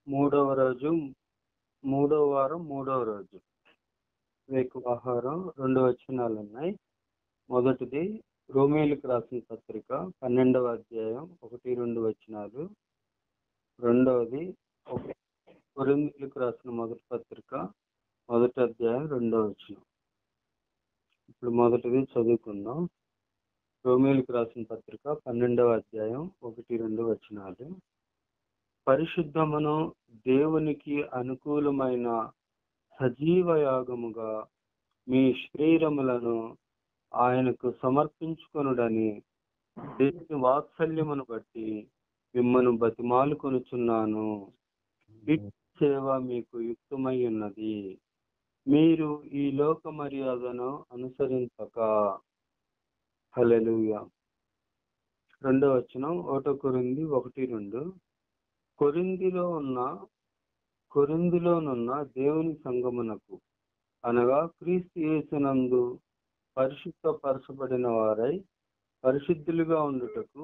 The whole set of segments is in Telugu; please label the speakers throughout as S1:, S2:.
S1: మూడవ రోజు మూడవ వారం మూడవ రోజు వేకు ఆహారం రెండు వచనాలు ఉన్నాయి మొదటిది రోమేలకు రాసిన పత్రిక పన్నెండవ అధ్యాయం ఒకటి రెండు వచనాలు రెండవది ఒక- కొరింథీయులకు రాసిన మొదటి పత్రిక మొదటి అధ్యాయం రెండవ వచనం ఇప్పుడు మొదటిది చదువుకుందాం రోమేలకు రాసిన పత్రిక పన్నెండవ అధ్యాయం ఒకటి రెండు వచనాలు పరిశుద్ధమును దేవునికి అనుకూలమైన సజీవ యాగముగా మీ శరీరములను ఆయనకు సమర్పించుకొనుడని దేవుని వాత్సల్యమును బట్టి మిమ్మను బతిమాలు కొనుచున్నాను ఇట్టి సేవ మీకు యుక్తమై ఉన్నది మీరు ఈ లోక మర్యాదను అనుసరించక హల్లెలూయా రెండో వచనం ఓటో కొరింది ఒకటి రెండు కొరిందిలో ఉన్న కొరిందిలోనున్న దేవుని సంగమునకు అనగా క్రీస్తు యేసునందు పరిశుద్ధపరచబడిన వారై పరిశుద్ధులుగా ఉండుటకు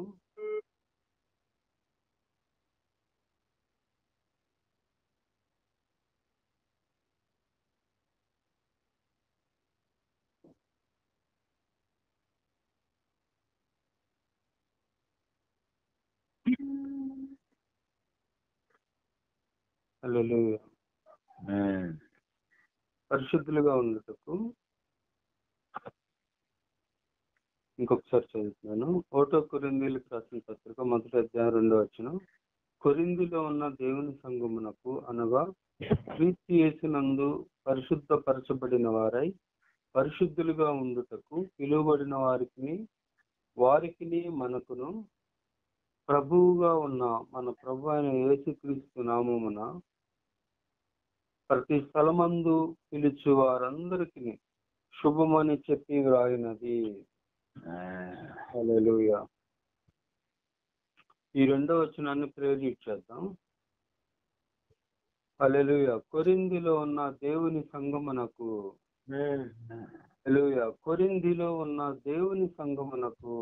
S1: హల్లెలూయా పరిశుద్ధులుగా ఉండుటకు ఇంకొకసారి చదువుతున్నాను ఓటో కొరిందీలకు రాసిన పత్రిక మొదటి అధ్యాయం రెండో వచ్చిన కొరిందిలో ఉన్న దేవుని సంగమునకు అనగా క్రీస్తు యేసునందు పరిశుద్ధపరచబడిన వారై పరిశుద్ధులుగా ఉండుటకు పిలువబడిన వారికి వారికి మనకును ప్రభువుగా ఉన్న మన ప్రభు అయిన యేసుక్రీస్తు నామమున ప్రతి స్థలమందు పిలుచు వారందరికి శుభమని చెప్పి వ్రాయినది హల్లెలూయా ఈ రెండో వచనాన్ని ప్రేరేట్ చేద్దాం హల్లెలూయా కొరిందిలో ఉన్న దేవుని సంగమునకు హల్లెలూయా కొరిందిలో ఉన్న దేవుని సంగమునకు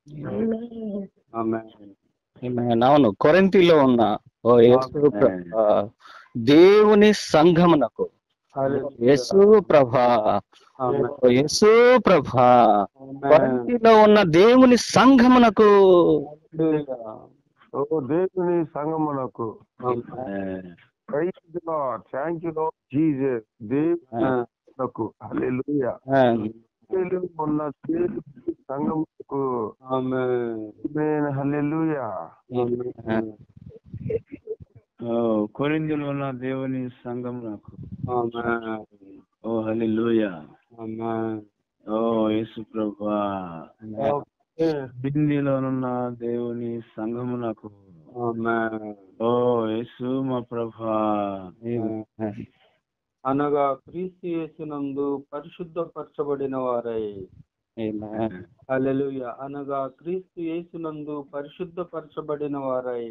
S1: ఆమేన్
S2: Amen. అవును కొరింతిలో ఉన్న ఓ యేసు ప్రభ దేవుని సంఘమునకు యేసు ప్రభ
S1: ఆమేన్
S2: ఓ యేసు ప్రభ
S1: ఆమేన్
S2: కొరింతిలో ఉన్న దేవుని సంఘమునకు
S1: హల్లెలూయా
S3: ఓ దేవుని సంగమునకు
S1: ఆమేన్
S3: praise Lord thank you Lord Jesus దేవునకు హల్లెలూయా దేవుని ఉన్న దేవుని సంగమునకు
S1: ఆమేన్
S3: ఆమేన్ హల్లెలూయా
S1: ఆమేన్
S4: కొరిందులో ఉన్న దేవుని సంఘం నాకు
S1: ఆమేన్
S4: ఓ హల్లెలూయా
S1: ఆమేన్
S4: ఓ యేసు ప్రభా హిందీలోనున్న దేవుని సంఘము నాకు
S1: ఆమేన్
S4: ఓ యేసు మా ప్రభా
S1: అనగా క్రీస్తు యేసునందు పరిశుద్ధపరచబడిన వారై హల్లెలూయా అనగా క్రీస్తు యేసునందు పరిశుద్ధపరచబడిన వారై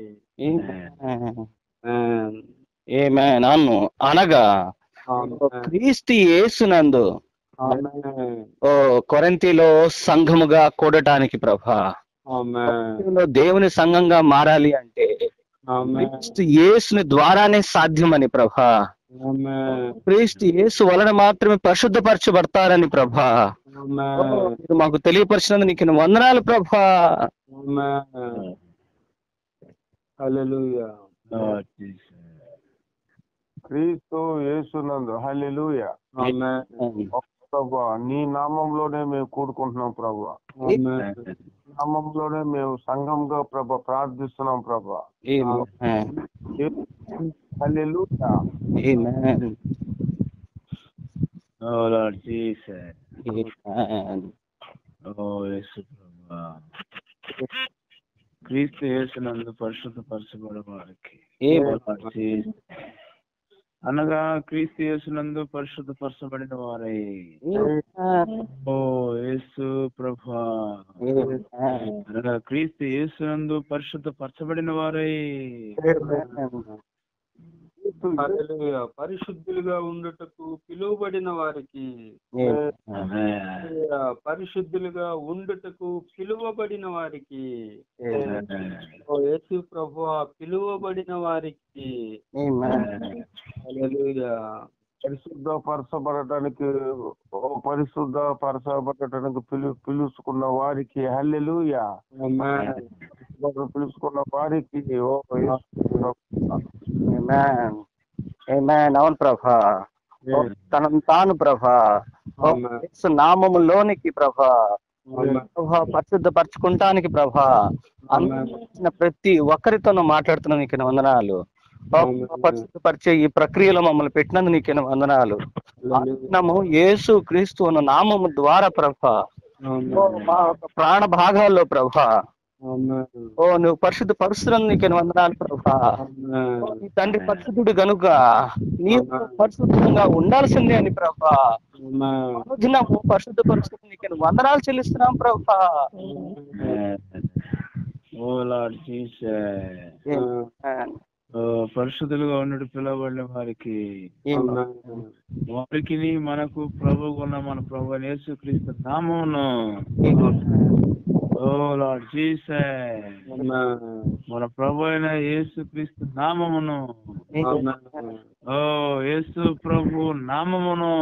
S1: ఆమేన్.
S2: ఏమే నన్ను అనగా
S1: ఆమేన్.
S2: క్రీస్తు యేసునందు
S1: ఆమేన్.
S2: ఓ కొరంతిలో సంఘముగా కూడటానికి ప్రభా
S1: ఆమేన్.
S2: కొరింథీలో దేవుని సంఘంగా మారాలి అంటే
S1: ఆమేన్.
S2: క్రీస్తు యేసుని ద్వారానే సాధ్యమని ప్రభా
S1: ఆమేన్.
S2: క్రీస్తు యేసు వలన మాత్రమే పరిశుద్ధపరచబడతారని ప్రభా ఓ,
S1: ఆమేన్.
S2: మీరు మాకు తెలియపరిచినందుకు నీకు వందనాలు ప్రభా
S1: ఆమేన్. హల్లెలూయా
S4: Lord Jesus.
S3: క్రీస్తు యేసునందు హల్లెలూయా
S1: ఆమేన్.
S3: ప్రభా నీ నామంలోనే మేము కూడుకుంటున్నాం ప్రభా
S1: ఆమేన్.
S3: నామంలోనే మేము సంఘంగా ప్రభా ప్రార్థిస్తున్నాం ప్రభా
S2: Amen.
S3: హల్లెలూయా
S2: Amen.
S4: Oh Lord Jesus.
S2: Amen.
S4: ఓ యేసు ప్రభా క్రీస్తు యేసునందు పరిశుద్ధపరచబడే వారికి
S2: Amen.
S4: Lord Jesus. అనగా క్రీస్తు యేసునందు పరిశుద్ధపరచబడిన వారై ఓ యేసు ప్రభా
S2: Amen.
S4: అనగా క్రీస్తు యేసునందు పరిశుద్ధపరచబడిన వారై
S1: హల్లెలూయా పరిశుద్ధులుగా ఉండుటకు పిలువబడిన వారికి హల్లెలూయా. పరిశుద్ధులుగా ఉండుటకు పిలువబడిన వారికి ఓ యేసు ప్రభు పిలువబడిన వారికి
S2: Amen.
S3: పరిశుద్ధ పరచబడటానికి ఓ పరిశుద్ధ పరచబడటానికి పిలు పిలుచుకున్న వారికి హల్లెలూయా
S1: ఆమేన్.
S3: పిలుచుకున్న వారికి ఓ యేసు ప్రభు.
S2: Amen. Amen. అవును ప్రభా ఓ, తనను తాను ప్రభా ఓ,
S1: Amen.
S2: యేసు నామములోనికి ప్రభా
S1: Amen.
S2: ప్రభా పరిశుద్ధపరచుకుంటానికి ప్రభా అందించిన ప్రతి ఒక్కరితోనూ మాట్లాడుతున్న నీకు వందనాలు ఓ,
S1: Amen.
S2: పరిశుద్ధపరిచే ఈ ప్రక్రియలో మమ్మల్ని పెట్టినందుకు నీకు వందనాలు అనుదినము యేసు క్రీస్తు అన్న నామము ద్వారా ప్రభా
S1: ఆమేన్.
S2: ఓ, మా యొక్క ప్రాణ భాగాల్లో ప్రభా
S1: ఆమేన్.
S2: ఓ నువ్వు పరిశుద్ధ పరుస్తున్నందుకు నీకు వందనాలు ప్రభా
S1: ఆమేన్.
S2: ఓ, నీ తండ్రి పరిశుద్ధుడు గనుక నీవు పరిశుద్ధంగా ఉండాల్సిందే అని ప్రభా
S1: ఆమేన్.
S2: అనుదినము పరిశుద్ధ పరిస్థితి నీకు వందనాలు చెల్లిస్తున్నాం ప్రభా
S4: ఓ లార్డ్ జీసస్
S2: Amen.
S4: ఓ పరిశుద్ధులుగా ఉన్నట్టు పిలవబడిన వారికి
S2: Amen.
S4: వారికి మనకు ప్రభు ఉన్న మన ప్రభు యేసుక్రీస్తు నామమును ఓ లార్డ్ జీసస్
S1: ఆమేన్.
S4: మన ప్రభు అయిన యేసుక్రీస్తు నామమును
S1: ఆమేన్.
S4: ఓ యేసు ప్రభు నామమును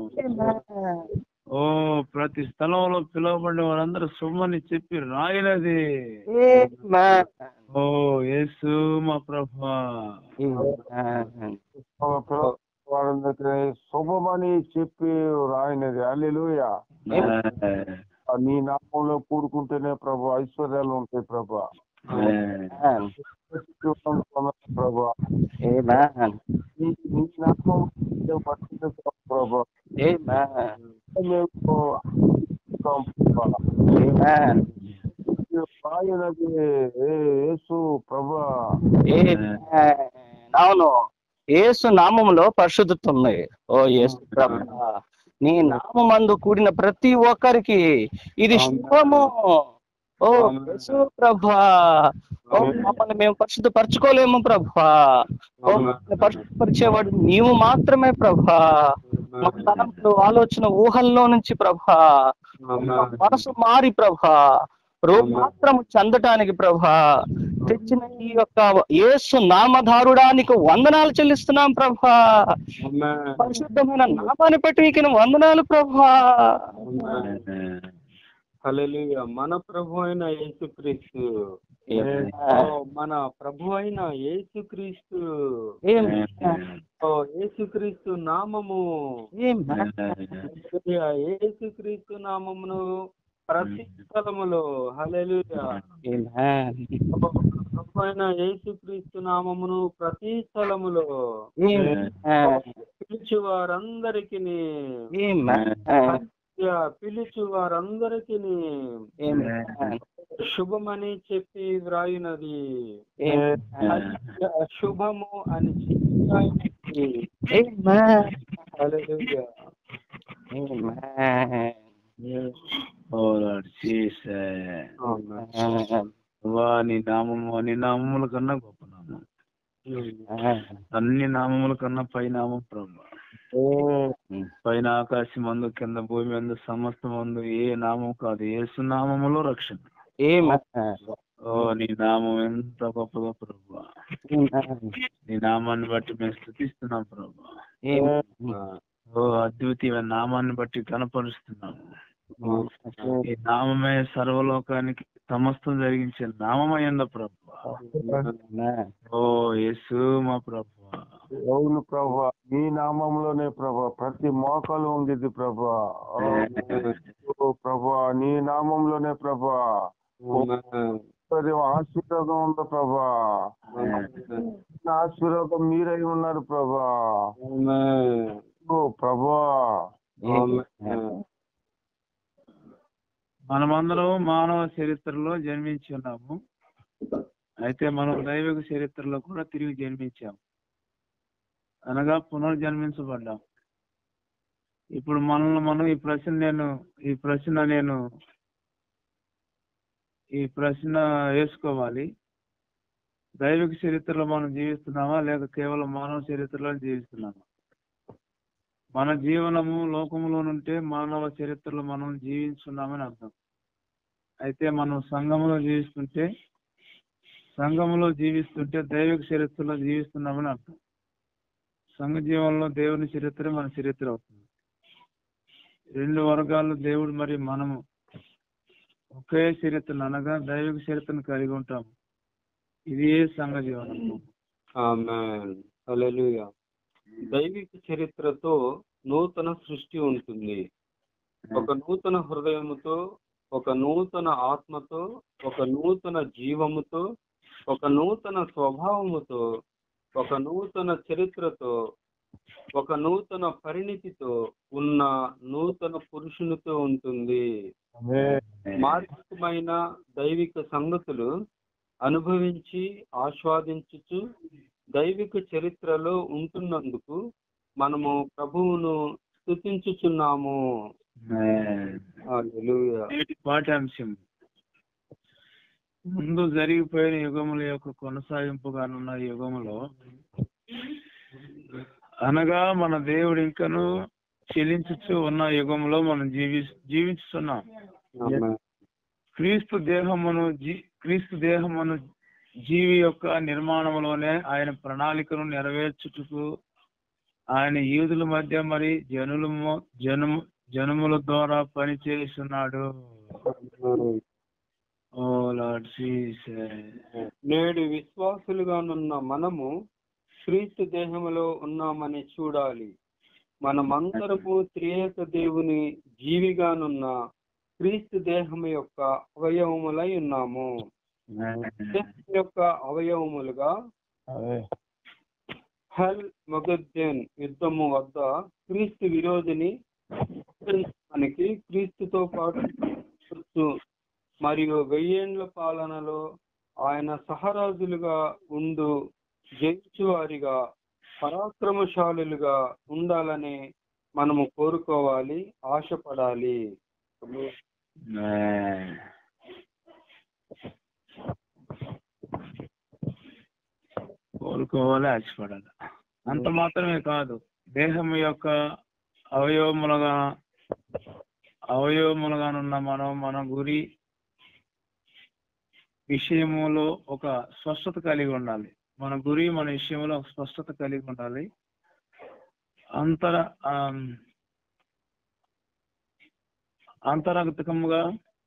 S4: ఓ ప్రతి స్థలంలో పిలువబడిన వారందరూ సుమ్మని చెప్పి రాయినది
S2: Amen.
S4: ఓ యేసు మా ప్రభు
S2: Amen.
S3: ఓ పిల్ల- వారందరికీ శుభమని చెప్పి రాయినది హల్లెలూయా నీ నామంలో కూడుకుంటేనే ప్రభు ఐశ్వర్యాలు ఉంటాయి ప్రభా
S2: Amen.
S3: ప్రభా
S2: Amen.
S3: నీ నీ నామం ప్రభా
S2: Amen.
S3: మేము చూస్తాం ప్రభా.
S2: Amen.
S3: ఆయనది ఏ యేసు ప్రభా
S2: Amen. అవును యేసు నామములో పరిశుద్ధత ఉంది ఓ యేసు ప్రభా నీ నామందు కూడిన ప్రతి ఒక్కరికి ఇది శుభము ఓ యేసు ప్రభా ఓ మమ్మల్ని మేము పరిశుద్ధ పరచుకోలేము ప్రభా ఓ మమ్మల్ని పరిశుద్ధపరిచేవాడు నీవు మాత్రమే ప్రభా మా తలంపులు ఆలోచన ఊహల్లో నుంచి ప్రభా మా మనసు మారి ప్రభా రూపాత్రము చెందటానికి ప్రభా తెచ్చిన ఈ యొక్క యేసు నామధారుడానికి వందనాలు చెల్లిస్తున్నాం ప్రభా
S1: ఆమేన్.
S2: పరిశుద్ధమైన నామాన్ని పెట్టి నీకు వందనాలు ప్రభా
S1: హల్లెలూయా మన ప్రభు అయిన యేసుక్రీస్తు ఓ, మన ప్రభు అయిన యేసుక్రీస్తు ఓ యేసుక్రీస్తు నామము హల్లెలూయా. యేసుక్రీస్తు నామమును ప్రతి స్థలములో హల్లెలూయా ఓ, ప్రభు అయిన యేసుక్రీస్తు నామమును ప్రతి స్థలములో పిలిచి వారందరికి పిలిచి వారందరికి శుభమని చెప్పి వ్రాయినది శుభము అని చెప్పి వ్రాయినది. హల్లెలూయా.
S4: ఓ లార్డ్ జీసస్ వా నీ నామము నీ నామముల కన్నా గొప్ప నామం అన్ని నామముల కన్నా పై నామం ప్రభు పైన ఆకాశం అందు కింద భూమి అందు సమస్తం అందు ఏ నామం కాదు ఏసు నామములో రక్షణ ఓ నీ నామం ఎంత గొప్పదో ప్రభు నీ నామాన్ని బట్టి మేము స్థుతిస్తున్నాం ప్రభు ఓ అద్వితీయమైన నామాన్ని బట్టి కనపరుస్తున్నాము ఈ నామమే సర్వలోకానికి సమస్తం జరిగించే నామమైంద ప్రభు ఓ యేసు మా ప్రభు
S3: అవును ప్రభా నీ నామంలోనే ప్రభా ప్రతి మోకాలు ఉండిద్ది ప్రభా ఓ ప్రభా నీ నామంలోనే ప్రభా ప్రతి ఆశీర్వాదం ఉంది ప్రభా నా ఆశీర్వాదం మీరై ఉన్నారు ప్రభా ఓ ప్రభా
S4: మనమందరం మానవ చరిత్రలో జన్మించి ఉన్నాము అయితే మనం దైవిక చరిత్రలో కూడా తిరిగి జన్మించాము అనగా పునర్జన్మించబడ్డాం ఇప్పుడు మనల్ని మనం ఈ ప్రశ్న నేను ఈ ప్రశ్న నేను ఈ ప్రశ్న వేసుకోవాలి దైవిక చరిత్రలో మనం జీవిస్తున్నామా లేక కేవలం మానవ చరిత్రలో జీవిస్తున్నామా మన జీవనము లోకములో నుంటే మానవ చరిత్రలో మనం జీవించున్నామని అర్థం అయితే మనం సంఘములో జీవిస్తుంటే సంఘములో జీవిస్తుంటే దైవిక చరిత్రలో జీవిస్తున్నామని అర్థం సంఘ జీవనంలో దేవుని చరిత్ర మన చరిత్ర అవుతుంది రెండు వర్గాలు దేవుడు మరి మనము ఒకే చరిత్రను అనగా దైవిక చరిత్రను కలిగి ఉంటాం ఇది సంఘ జీవనం
S1: ఆమేన్ హల్లెలూయా దైవిక చరిత్రతో నూతన సృష్టి ఉంటుంది ఒక నూతన హృదయముతో ఒక నూతన ఆత్మతో ఒక నూతన జీవముతో ఒక నూతన స్వభావముతో ఒక నూతన చరిత్రతో ఒక నూతన పరిణితితో ఉన్న నూతన పురుషునితో ఉంటుంది మార్గమైన దైవిక సంగతులు అనుభవించి ఆస్వాదించుచు దైవిక చరిత్రలో ఉంటున్నందుకు మనము ప్రభువును స్తుతించుచున్నాము హల్లెలూయా.
S4: నేటి పాఠ్యాంశం ముందు జరిగిపోయిన యుగముల యొక్క కొనసాగింపుగానున్న యుగములో అనగా మన దేవుడు ఇంకను చెల్లించుచు ఉన్న యుగంలో మనం జీవి జీవించుతున్నాం
S1: ఆమేన్.
S4: క్రీస్తు దేహమును జీ- క్రీస్తు దేహమును జీవి యొక్క నిర్మాణంలోనే ఆయన ప్రణాళికను నెరవేర్చుటకు ఆయన యూదుల మధ్య మరి జనులు మొ- జనము జనముల ద్వారా పనిచేస్తున్నాడు ఓ లార్డ్ జీసస్
S1: నేడు విశ్వాసులుగానున్న మనము క్రీస్తు దేహములో ఉన్నామని చూడాలి మనమందరము త్రియేక దేవుని జీవిగానున్న క్రీస్తు దేహము యొక్క అవయవములై ఉన్నాము దేహం యొక్క అవయవములుగా హల్ మొగద్దెన్ యుద్ధము వద్ద క్రీస్తు విరోధిని మనకి క్రీస్తుతో పాటు క్రీస్తు మరియు వెయ్యేండ్ల పాలనలో ఆయన సహరాజులుగా ఉండు జయించువారిగా పరాక్రమశాలులుగా ఉండాలని మనము కోరుకోవాలి ఆశపడాలి
S4: కోరుకోవాలి ఆశపడాలి అంత మాత్రమే కాదు దేహం యొక్క అవయవములుగా అవయవములుగానున్న మనం మన గురి విషయములో ఒక స్పష్టత కలిగి ఉండాలి మన గురి మన విషయంలో ఒక స్పష్టత కలిగి ఉండాలి అంతర ఆమ్, అంతర్గతముగా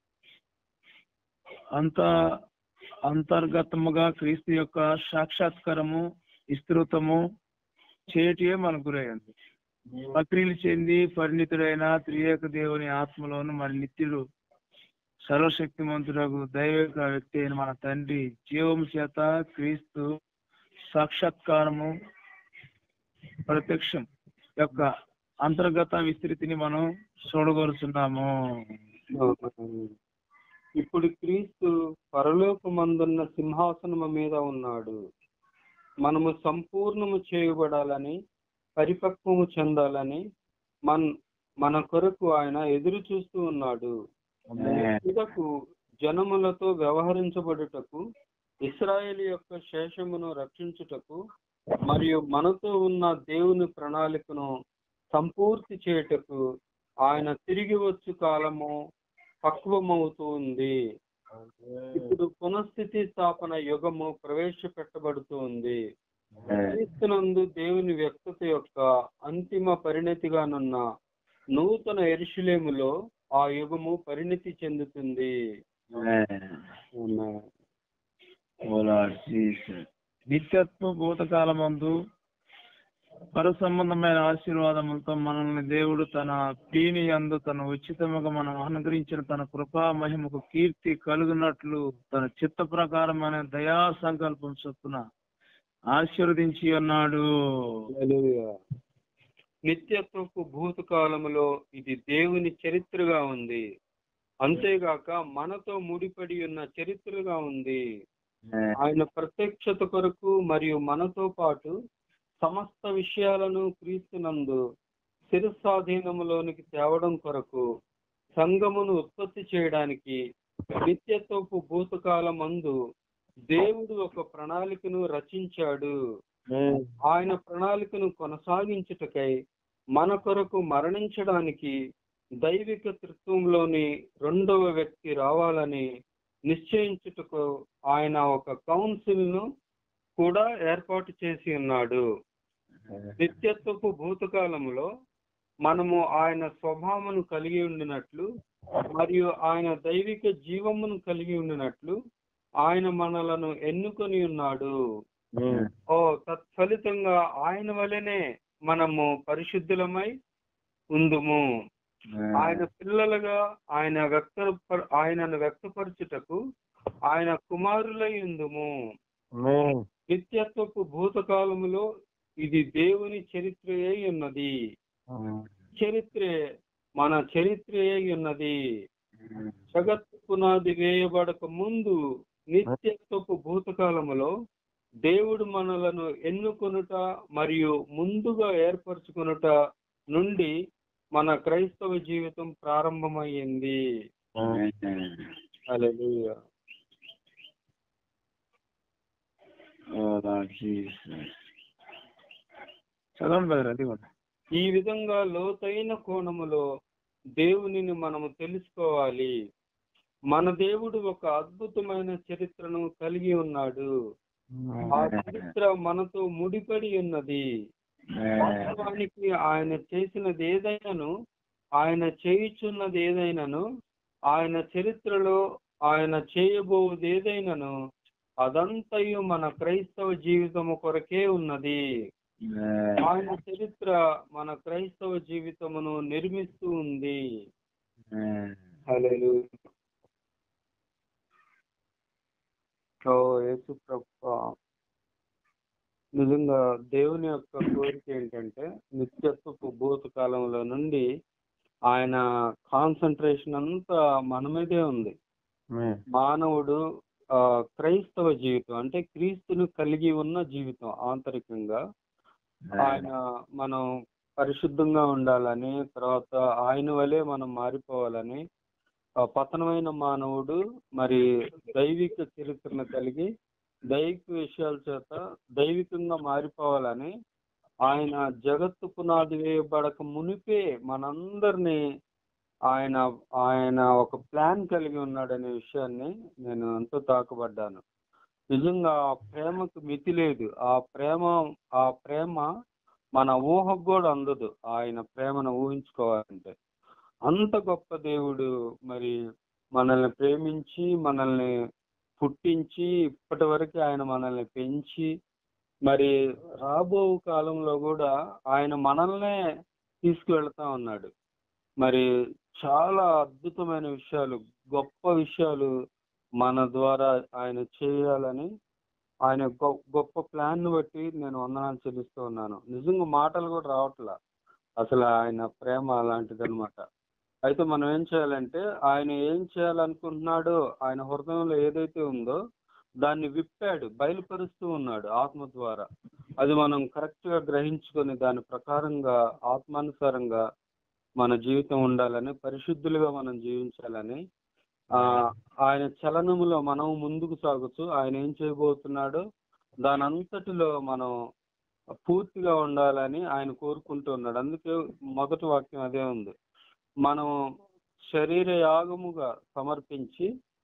S4: అంత అంతర్గతముగా క్రీస్తు యొక్క సాక్షాత్కారము విస్తృతము చేయటే మన గురైంది ప్రక్రియలు చెంది పరిణితుడైన త్రియేక దేవుని ఆత్మలోను మరి నిత్యుడు సర్వశక్తిమంతుడకు దైవిక వ్యక్తి అయిన మన తండ్రి జీవము చేత క్రీస్తు సాక్షాత్కారము ప్రత్యక్షం యొక్క అంతర్గత విస్తృతిని మనం చూడగలుగుతున్నాము
S1: ఇప్పుడు క్రీస్తు పరలోకమందున్న సింహాసనము మీద ఉన్నాడు మనము సంపూర్ణము చేయబడాలని పరిపక్వము చెందాలని మన మన కొరకు ఆయన ఎదురు చూస్తూ ఉన్నాడు ఇదకు జనములతో వ్యవహరించబడుటకు ఇస్రాయేల్ యొక్క శేషమును రక్షించుటకు మరియు మనతో ఉన్న దేవుని ప్రణాళికను సంపూర్తి చేయుటకు ఆయన తిరిగి వచ్చు కాలము పక్వమవుతూ ఉంది ఇప్పుడు పునఃస్థితి స్థాపన యుగము ప్రవేశపెట్టబడుతూ ఉంది క్రీస్తునందు దేవుని వ్యక్తత యొక్క అంతిమ పరిణతిగానున్న నూతన ఎరుషులేములో ఆ యుగము పరిణతి చెందుతుంది ఆమేన్.
S4: ఓ లార్డ్ జీసస్. నిత్యత్వ భూతకాలమందు పర సంబంధమైన ఆశీర్వాదములతో మనల్ని దేవుడు తన ప్రీని యందు తన ఉచితముగా మనం అనుగ్రహించిన తన కృపా మహిమకు కీర్తి కలుగునట్లు తన చిత్త ప్రకారమైన దయా సంకల్పం చొప్పున ఆశీర్వదించి ఉన్నాడు
S1: హల్లెలూయా. నిత్యత్వపు భూతకాలములో ఇది దేవుని చరిత్రగా ఉంది అంతేగాక మనతో ముడిపడి ఉన్న చరిత్రగా ఉంది ఆయన ప్రత్యక్షత కొరకు మరియు మనతో పాటు సమస్త విషయాలను క్రీస్తునందు శిరస్వాధీనములోనికి తేవడం కొరకు సంఘమును ఉత్పత్తి చేయడానికి నిత్యత్వపు భూతకాలమందు దేవుడు ఒక ప్రణాళికను రచించాడు ఆయన ప్రణాళికను కొనసాగించుటకై మన కొరకు మరణించడానికి దైవిక తృత్వంలోని రెండవ వ్యక్తి రావాలని నిశ్చయించుటకు ఆయన ఒక కౌన్సిల్ ను కూడా ఏర్పాటు చేసి ఉన్నాడు నిత్యత్వపు భూతకాలములో మనము ఆయన స్వభావమును కలిగి ఉండినట్లు మరియు ఆయన దైవిక జీవమును కలిగి ఉండినట్లు ఆయన మనలను ఎన్నుకొని ఉన్నాడు ఓ తత్ఫలితంగా ఆయన వలనే మనము పరిశుద్ధులమై ఉందుము ఆయన పిల్లలుగా ఆయన వ్యక్త ఆయనను వ్యక్తపరచుటకు ఆయన కుమారులై ఉందుము
S3: ఆమేన్.
S1: నిత్యత్వపు భూతకాలములో ఇది దేవుని చరిత్ర అయి ఉన్నది చరిత్రే మన చరిత్ర అయి ఉన్నది జగత్ పునాది వేయబడక ముందు నిత్యత్వపు భూతకాలములో దేవుడు మనలను ఎన్నుకొనుట మరియు ముందుగా ఏర్పరచుకొనుట నుండి మన క్రైస్తవ జీవితం ప్రారంభమయ్యింది హల్లెలూయా
S4: చదవండి బ్రదర్ అది కూడా
S1: ఈ విధంగా లోతైన కోణములో దేవునిని మనము తెలుసుకోవాలి మన దేవుడు ఒక అద్భుతమైన చరిత్రను కలిగి ఉన్నాడు ఆ చరిత్ర మనతో ముడిపడి ఉన్నది వాస్తవానికి ఆయన చేసినది ఏదైనాను ఆయన చేయుచున్నది ఏదైనాను ఆయన చరిత్రలో ఆయన చేయబోయేది ఏదైనాను అదంతయు మన క్రైస్తవ జీవితము కొరకే ఉన్నది ఆయన చరిత్ర మన క్రైస్తవ జీవితమును నిర్మిస్తూ ఉంది హల్లెలూయా. ఓ యేసు ప్రభు నిజంగా దేవుని యొక్క కోరిక ఏంటంటే నిత్యత్వపు భూత కాలంలో నుండి ఆయన కాన్సన్ట్రేషన్ అంతా మన మీదే ఉంది
S3: ఆమేన్.
S1: మానవుడు ఆ, క్రైస్తవ జీవితం అంటే క్రీస్తును కలిగి ఉన్న జీవితం ఆంతరికంగా ఆయన మనం పరిశుద్ధంగా ఉండాలని తర్వాత ఆయన వలె మనం మారిపోవాలని ఆ పతనమైన మానవుడు మరి దైవిక చరిత్రను కలిగి దైవిక విషయాల చేత దైవికంగా మారిపోవాలని ఆయన జగత్తు పునాది వేయబడక మునిపే మనందరినీ ఆయన ఆయన ఒక ప్లాన్ కలిగి ఉన్నాడనే విషయాన్ని నేను ఎంతో తాకబడ్డాను నిజంగా ఆ ప్రేమకు మితి లేదు ఆ ప్రేమ ఆ ప్రేమ మన ఊహకు కూడా అందదు ఆయన ప్రేమను ఊహించుకోవాలంటే అంత గొప్ప దేవుడు మరి మనల్ని ప్రేమించి మనల్ని పుట్టించి ఇప్పటి వరకు ఆయన మనల్ని పెంచి మరి రాబో కాలంలో కూడా ఆయన మనల్నే తీసుకువెళ్తా ఉన్నాడు మరి చాలా అద్భుతమైన విషయాలు గొప్ప విషయాలు మన ద్వారా ఆయన చేయాలని ఆయన గొ- గొప్ప ప్లాన్ ను బట్టి నేను వందనాలు చెల్లిస్తూ ఉన్నాను నిజంగా మాటలు కూడా రావట్లా అసలు ఆయన ప్రేమ అలాంటిది అనమాట అయితే మనం ఏం చేయాలంటే ఆయన ఏం చేయాలనుకుంటున్నాడో ఆయన హృదయంలో ఏదైతే ఉందో దాన్ని విప్పాడు బయలుపరుస్తూ ఉన్నాడు ఆత్మ ద్వారా అది మనం కరెక్ట్ గా గ్రహించుకొని దాని ప్రకారంగా ఆత్మానుసారంగా మన జీవితం ఉండాలని పరిశుద్ధులుగా మనం జీవించాలని ఆ ఆయన చలనములో మనం ముందుకు సాగుతూ ఆయన ఏం చేయబోతున్నాడో దాని అంతటిలో మనం పూర్తిగా ఉండాలని ఆయన కోరుకుంటూ ఉన్నాడు అందుకే మొదటి వాక్యం అదే ఉంది మనం శరీర యాగముగా సమర్పించి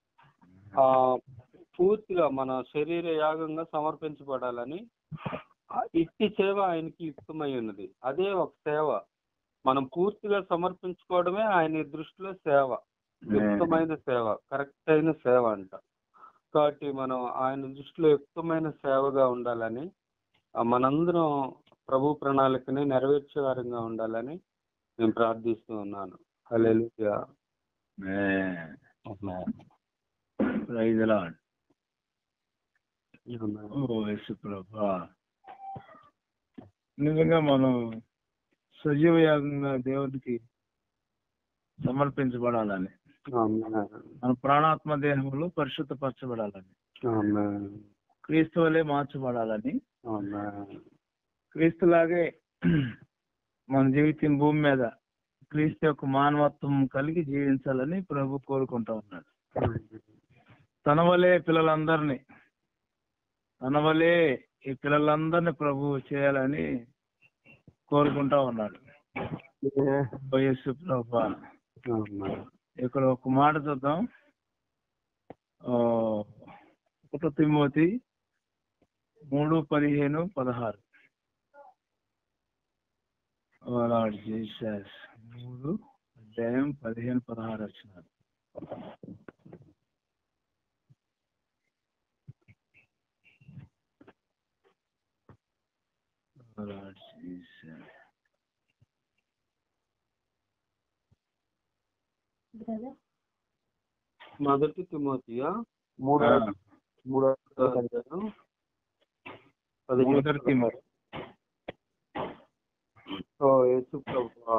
S1: ఆ పూర్తిగా మన శరీర యాగంగా సమర్పించబడాలని ఆ ఇట్టి సేవ ఆయనకి యుక్తమై ఉన్నది అదే ఒక సేవ మనం పూర్తిగా సమర్పించుకోవడమే ఆయన దృష్టిలో సేవ యుక్తమైన సేవ కరెక్ట్ అయిన సేవ అంట కాబట్టి మనం ఆయన దృష్టిలో యుక్తమైన సేవగా ఉండాలని ఆ మనందరం ప్రభు ప్రణాళికని నెరవేర్చే వారంగా ఉండాలని నేను ప్రార్థిస్తూ ఉన్నాను హల్లెలూయా
S4: ప్రైజ్ లార్డ్ ఓ యేసు ప్రభా నిజంగా మనం సజీవ యాగంగా దేవుడికి సమర్పించబడాలని మన ప్రాణాత్మ దేహములు పరిశుద్ధపరచబడాలని
S1: ఆమేన్
S4: క్రీస్తు వలె మార్చబడాలని
S1: ఆమేన్
S4: క్రీస్తులాగే మన జీవితం భూమి మీద క్రీస్తు యొక్క మానవత్వం కలిగి జీవించాలని ప్రభు కోరుకుంటా ఉన్నాడు తన వలే పిల్లలందరినీ తన వలే ఈ పిల్లలందరినీ ప్రభు చేయాలని కోరుకుంటా ఉన్నాడు ఓ యేసు ప్రభా
S1: ఆమేన్
S4: ఇక్కడ ఒక మాట చూద్దాం ఆ, ఒకటో తిమోతి మూడు పదిహేను పదహారు ఓ లార్డ్ జీసస్ మూడు అధ్యాయం పదిహేను పదహారు వచ్చినారు ఓ లార్డ్ జీసస్
S1: మొదటి తిమోతియా
S3: మూడో
S4: ఆ,
S3: మూడో
S1: అధ్యాయం పదిహేను
S4: మొదటి తిమోతి.
S1: ఓ యేసు ప్రభువా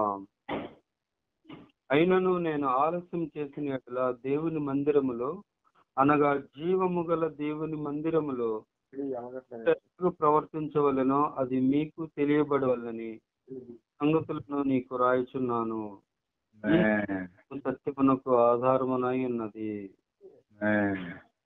S1: అయినను నేను ఆలస్యం చేసిన యెడల దేవుని మందిరములో అనగా జీవము గల దేవుని మందిరములో ఎట్లు ప్రవర్తించవలెనో అది మీకు తెలియబడవలని సంగతులను నీకు రాయిచున్నాను
S4: ఆమేన్.
S1: సత్యమునకు ఆధారమునై ఉన్నది
S4: ఆమేన్.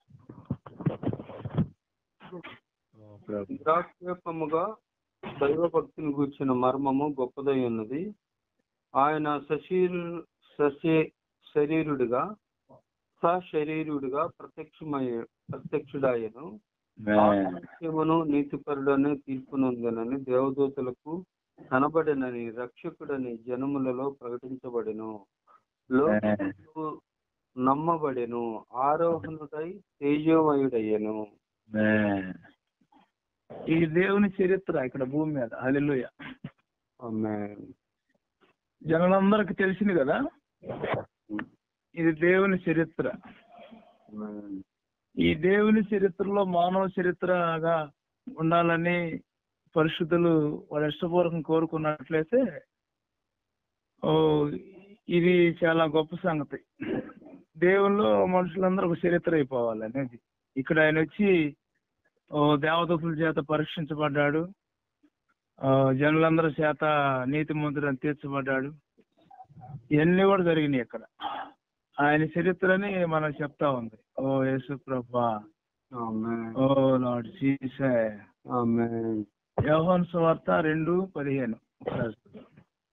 S4: ఓ ప్రభు.
S1: నిరాక్షేపముగా దైవ భక్తిని గూర్చిన మర్మము గొప్పదై ఉన్నది ఆయన సశీరు సశే శరీరుడిగా సశరీరుడిగా ప్రత్యక్షమై ప్రత్యక్షుడాయను
S4: ఆమేన్.
S1: సత్యమును నీతిపరుడని తీర్పునందనని దేవదూతలకు కనబడినని రక్షకుడని జనములలో ప్రకటించబడెను లోకములకు నమ్మబడెను ఆరోహణుడై తేజోమయుడయ్యను
S4: ఆమేన్. ఈ దేవుని చరిత్ర ఇక్కడ భూమి మీద హల్లెలూయా
S1: ఆమేన్
S4: జనులందరికి తెలిసింది కదా ఇది దేవుని చరిత్ర
S1: ఆమేన్
S4: ఈ దేవుని చరిత్రలో మానవ చరిత్రగా ఉండాలని పరిశుద్ధులు వాళ్ళ ఇష్టపూర్వకం కోరుకున్నట్లయితే ఓ ఇది చాలా గొప్ప సంగతి దేవుల్లో మనుషులందరూ ఒక చరిత్ర అయిపోవాలి అనేది ఇక్కడ ఆయన వచ్చి ఓ దేవదూతుల చేత పరీక్షించబడ్డాడు ఆ, జనులందరి చేత నీతి మంత్రులను తీర్చబడ్డాడు ఇవన్నీ కూడా జరిగినాయి ఇక్కడ ఆయన చరిత్రని మనం చెప్తా ఉంది ఓ యేసు ప్రభా
S1: ఆమేన్
S4: ఓ లార్డ్ జీసస్
S1: ఆమేన్
S4: యోహాను సువార్త రెండు పదిహేను ఒకసారి చూద్దాం.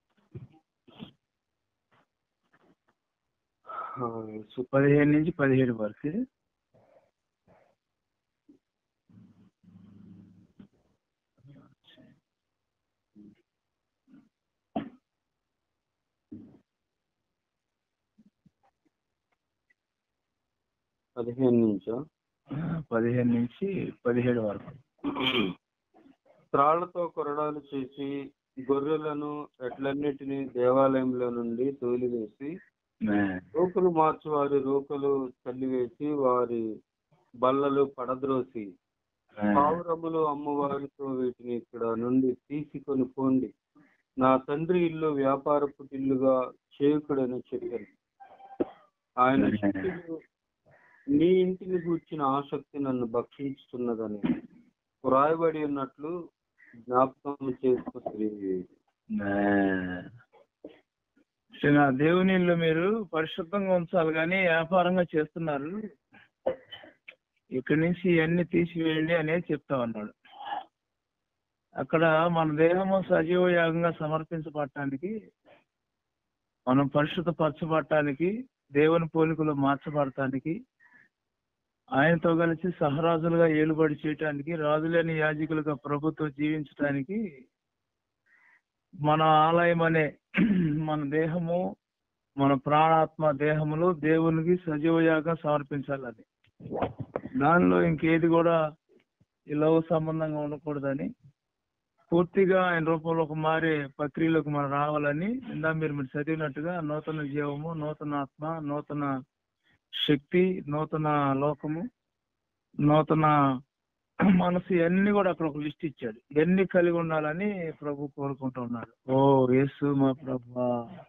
S1: ఆ, యేసు
S4: పదిహేను నుంచి పదిహేడు వరకు
S1: పదిహేను నుంచా
S4: పదిహేను నుంచి పదిహేడు వరకు
S1: త్రాళ్లతో కొరడాలు చేసి గొర్రెలను ఎడ్లన్నిటిని దేవాలయంలో నుండి తోలివేసి రోకలు మార్చి వారి రోకలు తల్లివేసి వారి బల్లలు పడద్రోసి పావురములు అమ్మవారితో వీటిని ఇక్కడ నుండి తీసుకొని పోండి నా తండ్రి ఇల్లు వ్యాపారపు ఇల్లుగా చేయుకుడని చెప్పాను ఆయన శిష్యులు, నీ ఇంటిని గూర్చిన ఆసక్తి నన్ను భక్షించుతున్నదని వ్రాయబడి ఉన్నట్లు జ్ఞాపకం చేసుకుని
S4: నా దేవుని ఇల్లు మీరు పరిశుద్ధంగా ఉంచాలి కానీ వ్యాపారంగా చేస్తున్నారు ఇక్కడి నుంచి ఇవన్నీ తీసివేయండి అనేది చెప్తా ఉన్నాడు అక్కడ మన దేహము సజీవ యాగంగా సమర్పించబడటానికి మనం పరిశుద్ధపరచబడటానికి దేవుని పోలికలు మార్చబడటానికి ఆయనతో కలిసి సహరాజులుగా ఏలుబడి చేయటానికి రాజులేని యాజకులుగా ప్రభుత్వం జీవించటానికి మన ఆలయం అనే మన దేహము మన ప్రాణాత్మ దేహములు దేవునికి సజీవయాగా సమర్పించాలని దానిలో ఇంకేది కూడా ఈ లోక సంబంధంగా ఉండకూడదని పూర్తిగా ఆయన రూపంలోకి మారే ప్రక్రియలోకి మనం రావాలని ఇందా మీరు మీరు చదివినట్టుగా నూతన జీవము నూతన ఆత్మ నూతన శక్తి నూతన లోకము నూతన మనసు ఇవన్నీ కూడా అక్కడ ఒక లిస్ట్ ఇచ్చాడు ఇవన్నీ కలిగి ఉండాలని ప్రభు కోరుకుంటున్నాడు ఓ యేసు మా ప్రభు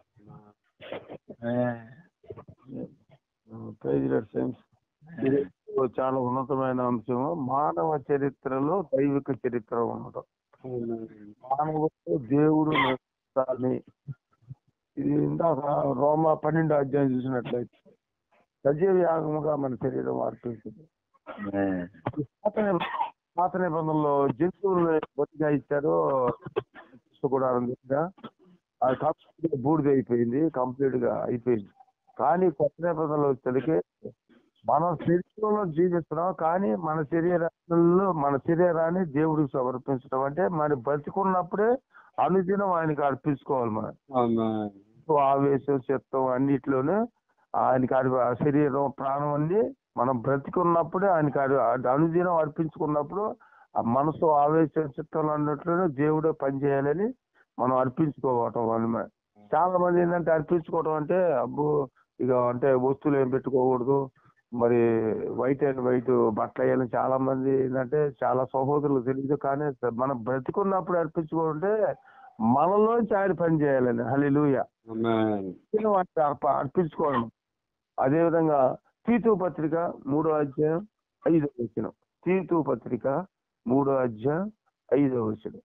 S3: ప్రైజ్ సైన్స్ ఇది చాలా ఉన్నతమైన అంశం మానవ చరిత్రలో దైవిక చరిత్ర ఉండటం మానవుడు దేవుడు నిర్మిస్తాడని ఇది ఇందాక రోమా పన్నెండు అధ్యాయం చూసినట్లయితే సజీవ యాగముగా మన శరీరం అర్పించింది పాత నిబ- పాత నిబంధనలో జంతువులను బొత్తిగా ఇచ్చారు గుడారం దగ్గర అది కంప్లీట్ గా బూడిద అయిపోయింది కంప్లీట్ గా అయిపోయింది కానీ కొత్త నిబంధనలో వచ్చేసరికి మనం శరీరంలో జీవిస్తున్నాం కానీ మన శరీరాల్లో మన శరీరాన్ని దేవుడికి సమర్పించడం అంటే మరి బతికున్నప్పుడే అనుదినం ఆయనకి అర్పించుకోవాలి మనం
S1: ఆమేన్.
S3: ఆవేశం చిత్తం అన్నిట్లోనూ ఆయనకి అర్ప- ఆ శరీరం ప్రాణం అన్ని మనం బ్రతికున్నప్పుడే ఆయనకి అర్- అర్- అనుదినం అర్పించుకున్నప్పుడు ఆ మనసు ఆవేశం చిత్తం అన్నట్లునే దేవుడే పనిచేయాలని మనం అర్పించుకోవటం వల్ల చాలా మంది ఏంటంటే అర్పించుకోవటం అంటే అబ్బో ఇక అంటే వస్తువులు ఏం పెట్టుకోకూడదు మరి వైట్ అండ్ వైట్ బట్టలు వేయాలని చాలా మంది ఏంటంటే చాలా సహోదరులు తెలియదు కానీ మనం బ్రతికున్నప్పుడు అర్పించుకుంటే మనలోంచి ఆయన పని చేయాలని హలిలుయ
S1: ఆమేన్.
S3: వాటిని అర్ప- అర్పించుకోవడం అదేవిధంగా తీతు పత్రిక మూడో అధ్యాయం ఐదో వచనం తీతు పత్రిక మూడో అధ్యాయం ఐదో వచనం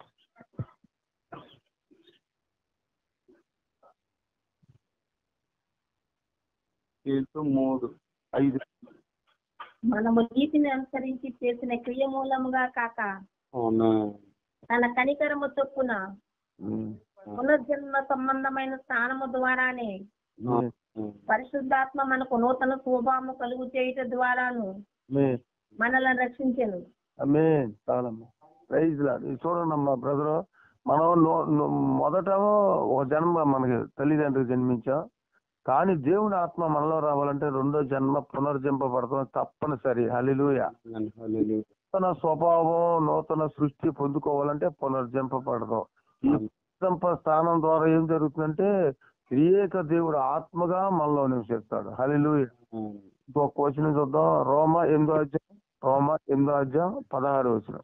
S1: తీతు మూడు
S3: ఐదు
S5: మనము నీతిని అనుసరించి చేసిన క్రియ మూలముగా కాక
S1: ఆమేన్.
S5: తన కనికరము చొప్పున
S3: ఉమ్.
S5: పునర్జన్మ సంబంధమైన స్థానము ద్వారానే
S3: ఉమ్.
S5: పరిశుద్ధాత్మ మనకు నూతన స్వభావము కలుగు చేయుట ద్వారాను
S3: ఆమేన్.
S5: మనల్ని రక్షించెను
S3: ఆమేన్. చాలమ్మా ప్రైజ్ లార్డ్. ఇది చూడండి అమ్మా బ్రదర్ మనం నో- నో- మొదట ఒక జన్మ మనకి తల్లిదండ్రులు జన్మించాం కానీ దేవుని ఆత్మ మనలో రావాలంటే రెండో జన్మ పునర్జంపబడతాం తప్పనిసరి హలిలుయ
S1: ఆమేన్. హల్లెలూయా.
S3: నూతన స్వభావం నూతన సృష్టి పొందుకోవాలంటే పునర్జంపబడతాం ఈ పునర్జంప స్థానం ద్వారా ఏం జరుగుతుందంటే ఏక దేవుడు ఆత్మగా మనలో నివసిస్తాడు హలిలుయ
S1: ఆమేన్.
S3: ఇంకొక క్వశ్చన్ చూద్దాం రోమ ఎనిమిదో అధ్యాయం రోమ ఎనిమిదో అధ్యాయం పదహారు వచ్చిన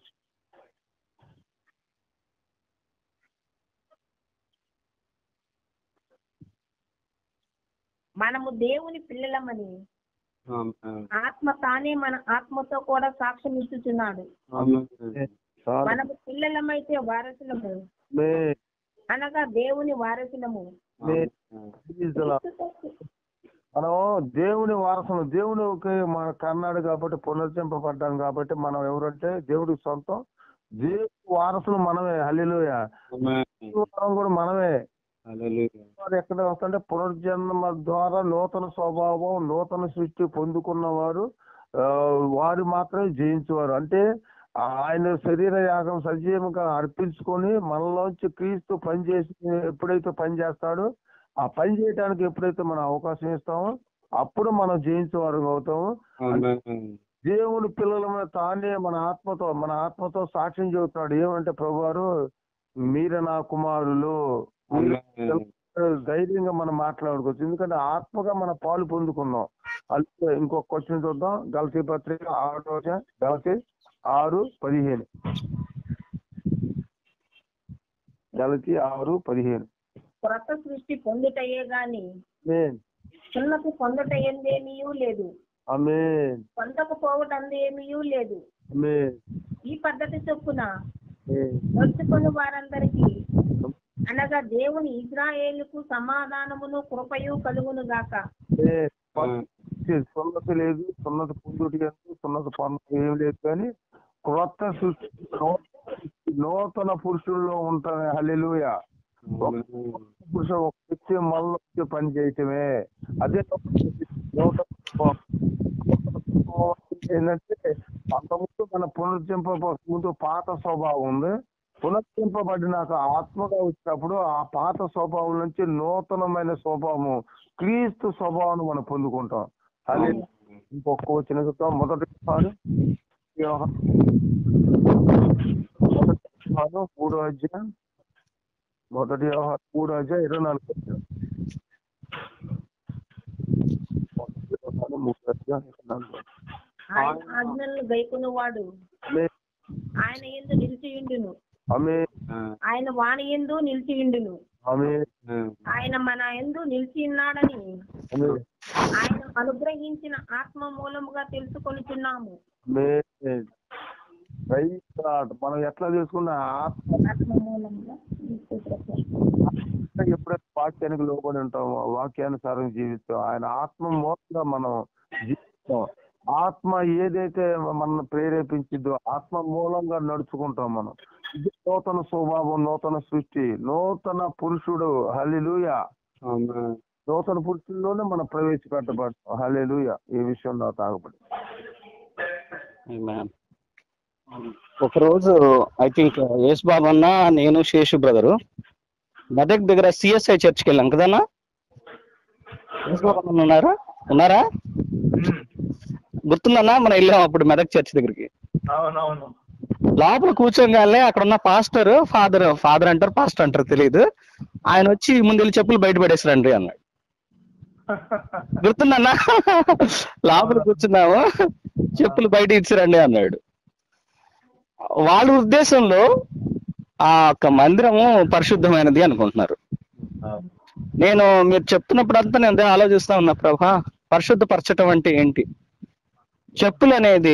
S5: మనము దేవుని పిల్లలమని
S1: ఆమేన్.
S5: ఆత్మ తానే మన ఆత్మతో కూడా సాక్ష్యం ఇచ్చుచున్నాడు
S1: ఆమేన్.
S3: చాలు.
S5: మనము పిల్లలమైతే వారసులము
S3: మే-
S5: అనగా దేవుని వారసులము
S1: ఆమేన్.
S3: Praise the Lord. మనం దేవుని వారసులు దేవునికి మన కన్నాడు కాబట్టి పునర్జంపబడ్డాం కాబట్టి మనం ఎవరంటే దేవుడికి సొంతం దేవుని వారసులు మనమే హల్లిలోయ
S1: ఆమేన్.
S3: వారం కూడా మనమే
S1: హల్లెలూయా.
S3: వారు ఎక్కడ వస్తుంటే పునర్జన్మ ద్వారా నూతన స్వభావం నూతన సృష్టి పొందుకున్న వారు ఆ, వారు మాత్రమే జయించేవారు అంటే ఆయన శరీర యాగం సజీవంగా అర్పించుకొని మనలోంచి క్రీస్తు పని చేసి ఎప్పుడైతే పని చేస్తాడో ఆ పని చేయడానికి ఎప్పుడైతే మనం అవకాశం ఇస్తామో అప్పుడు మనం జయించేవారు అవుతాము
S1: ఆమేన్.
S3: దేవుని పిల్లల తానే మన ఆత్మతో మన ఆత్మతో సాక్ష్యం చెబుతున్నాడు ఏమంటే ప్రభువారు మీరే నా కుమారులు మీరు
S1: ఆమేన్.
S3: ధైర్యంగా మనం మాట్లాడుకోవచ్చు ఎందుకంటే ఆత్మగా మన పాలు పొందుకున్నాం అలాగే ఇంకొక క్వశ్చన్ చూద్దాం గలతీ పత్రిక ఆరో అధ్యాయం, గలతీ ఆరు పదిహేను గలతీ ఆరు పదిహేను
S5: క్రొత్త సృష్టి పొందుటయే గాని
S3: ఆమేన్
S5: సున్నతి పొందుటయందేమీ లేదు
S3: ఆమేన్
S5: పొందకపోవటందేమీ లేదు
S3: ఆమేన్
S5: ఈ పద్ధతి చొప్పున
S3: ఆమేన్.
S5: నడుచుకుని వారందరికీ అనగా దేవుని ఇజ్రాయేలుకు సమాధానమును కృపయు కలుగును గాక
S3: ఆమేన్. సున్నతి లేదు సున్నతి పొందుటి లేదు సున్నతి పొందడం ఏం లేదు కానీ క్రొత్త సృష్టి నూతన పురుషుల్లో ఉంటాయి హల్లెలూయ
S1: ఆమేన్.
S3: పురుషుడు ఒక వ్యక్తి మనలో పని చేయటమే అదే నూతన స్వభావం. ఏంటంటే అంతకుముందు మన పునర్జింప ముందు పాత స్వభావం ఉంది పునర్జింపబడినాక ఆత్మగా వచ్చినప్పుడు ఆ పాత స్వభావం నుంచి నూతనమైన స్వభావము క్రీస్తు స్వభావాన్ని మనం పొందుకుంటాం అదే ఇంకొక వచ్చిన చూద్దాం. మొదటి యోహాను యోహా- మొదటి యోహాను మూడో అధ్యాయం మొదటి యోహాను మూడో అధ్యాయం ఇరవై నాలుగు వచ్చిన. మొదటి యోహాను మూడో అధ్యాయం ఇరవై నాలుగు వచ్చిన.
S5: ఆయన ఆజ్ఞలను గైకొనువాడు
S3: ఆమేన్.
S5: ఆయన ఎందు నిలిచియుండును
S3: ఆమేన్.
S5: ఆయన వాణి ఎందు నిలిచియుండును
S3: ఆమేన్.
S1: ఆమేన్.
S5: ఆయన మన ఎందు నిలిచి ఉన్నాడని
S3: ఆమేన్.
S5: ఆయన అనుగ్రహించిన ఆత్మ మూలముగా తెలుసుకొనిచున్నాము
S3: ఆమేన్. Praise God. మనం ఎట్లా చేసుకున్న ఆత్మ
S5: ఆత్మ మూలముగా
S3: ఎప్పుడైతే వాక్యానికి లోబడి ఉంటామో ఆ వాక్యానుసారం జీవిస్తాం ఆయన ఆత్మ మూలంగా మనం జీవిస్తాం ఆత్మ ఏదైతే మనల్ని ప్రేరేపించిద్దో ఆత్మ మూలంగా నడుచుకుంటాం మనం ఇది నూతన స్వభావం నూతన సృష్టి నూతన పురుషుడు హలిలుయ
S1: ఆమేన్.
S3: నూతన పురుషుల్లోనే మనం ప్రవేశపెట్టబడతాం హలిలుయ ఈ విషయంలో తాగబడి
S2: Amen. ఒకరోజు ఐ థింక్ యేసు బాబు అన్న నేను శేషు బ్రదరు మెదక్ దగ్గర సిఎస్ఐ చర్చ్కి వెళ్ళాం కదన్నా యేసు బాబు అన్న ఉన్నారా ఉన్నారా గుర్తుందన్నా మనం వెళ్ళాం అప్పుడు మెదక్ చర్చ్ దగ్గరికి
S4: అవునవును
S2: లోపల కూర్చోగానే అక్కడ ఉన్న పాస్టర్ ఫాదర్ ఫాదర్ అంటారు పాస్టర్ అంటారు తెలియదు ఆయన వచ్చి ముందు వెళ్ళి చెప్పులు బయట పడేసారండి అన్నాడు గుర్తుందన్నా లోపల కూర్చున్నాము చెప్పులు బయట ఇచ్చిరండి అన్నాడు వాళ్ళ ఉద్దేశంలో ఆ యొక్క మందిరము పరిశుద్ధమైనది అనుకుంటున్నారు నేను మీరు చెప్తున్నప్పుడంతా నేను అదే ఆలోచిస్తా ఉన్నా ప్రభా పరిశుద్ధపరచటం అంటే ఏంటి చెప్పులు అనేది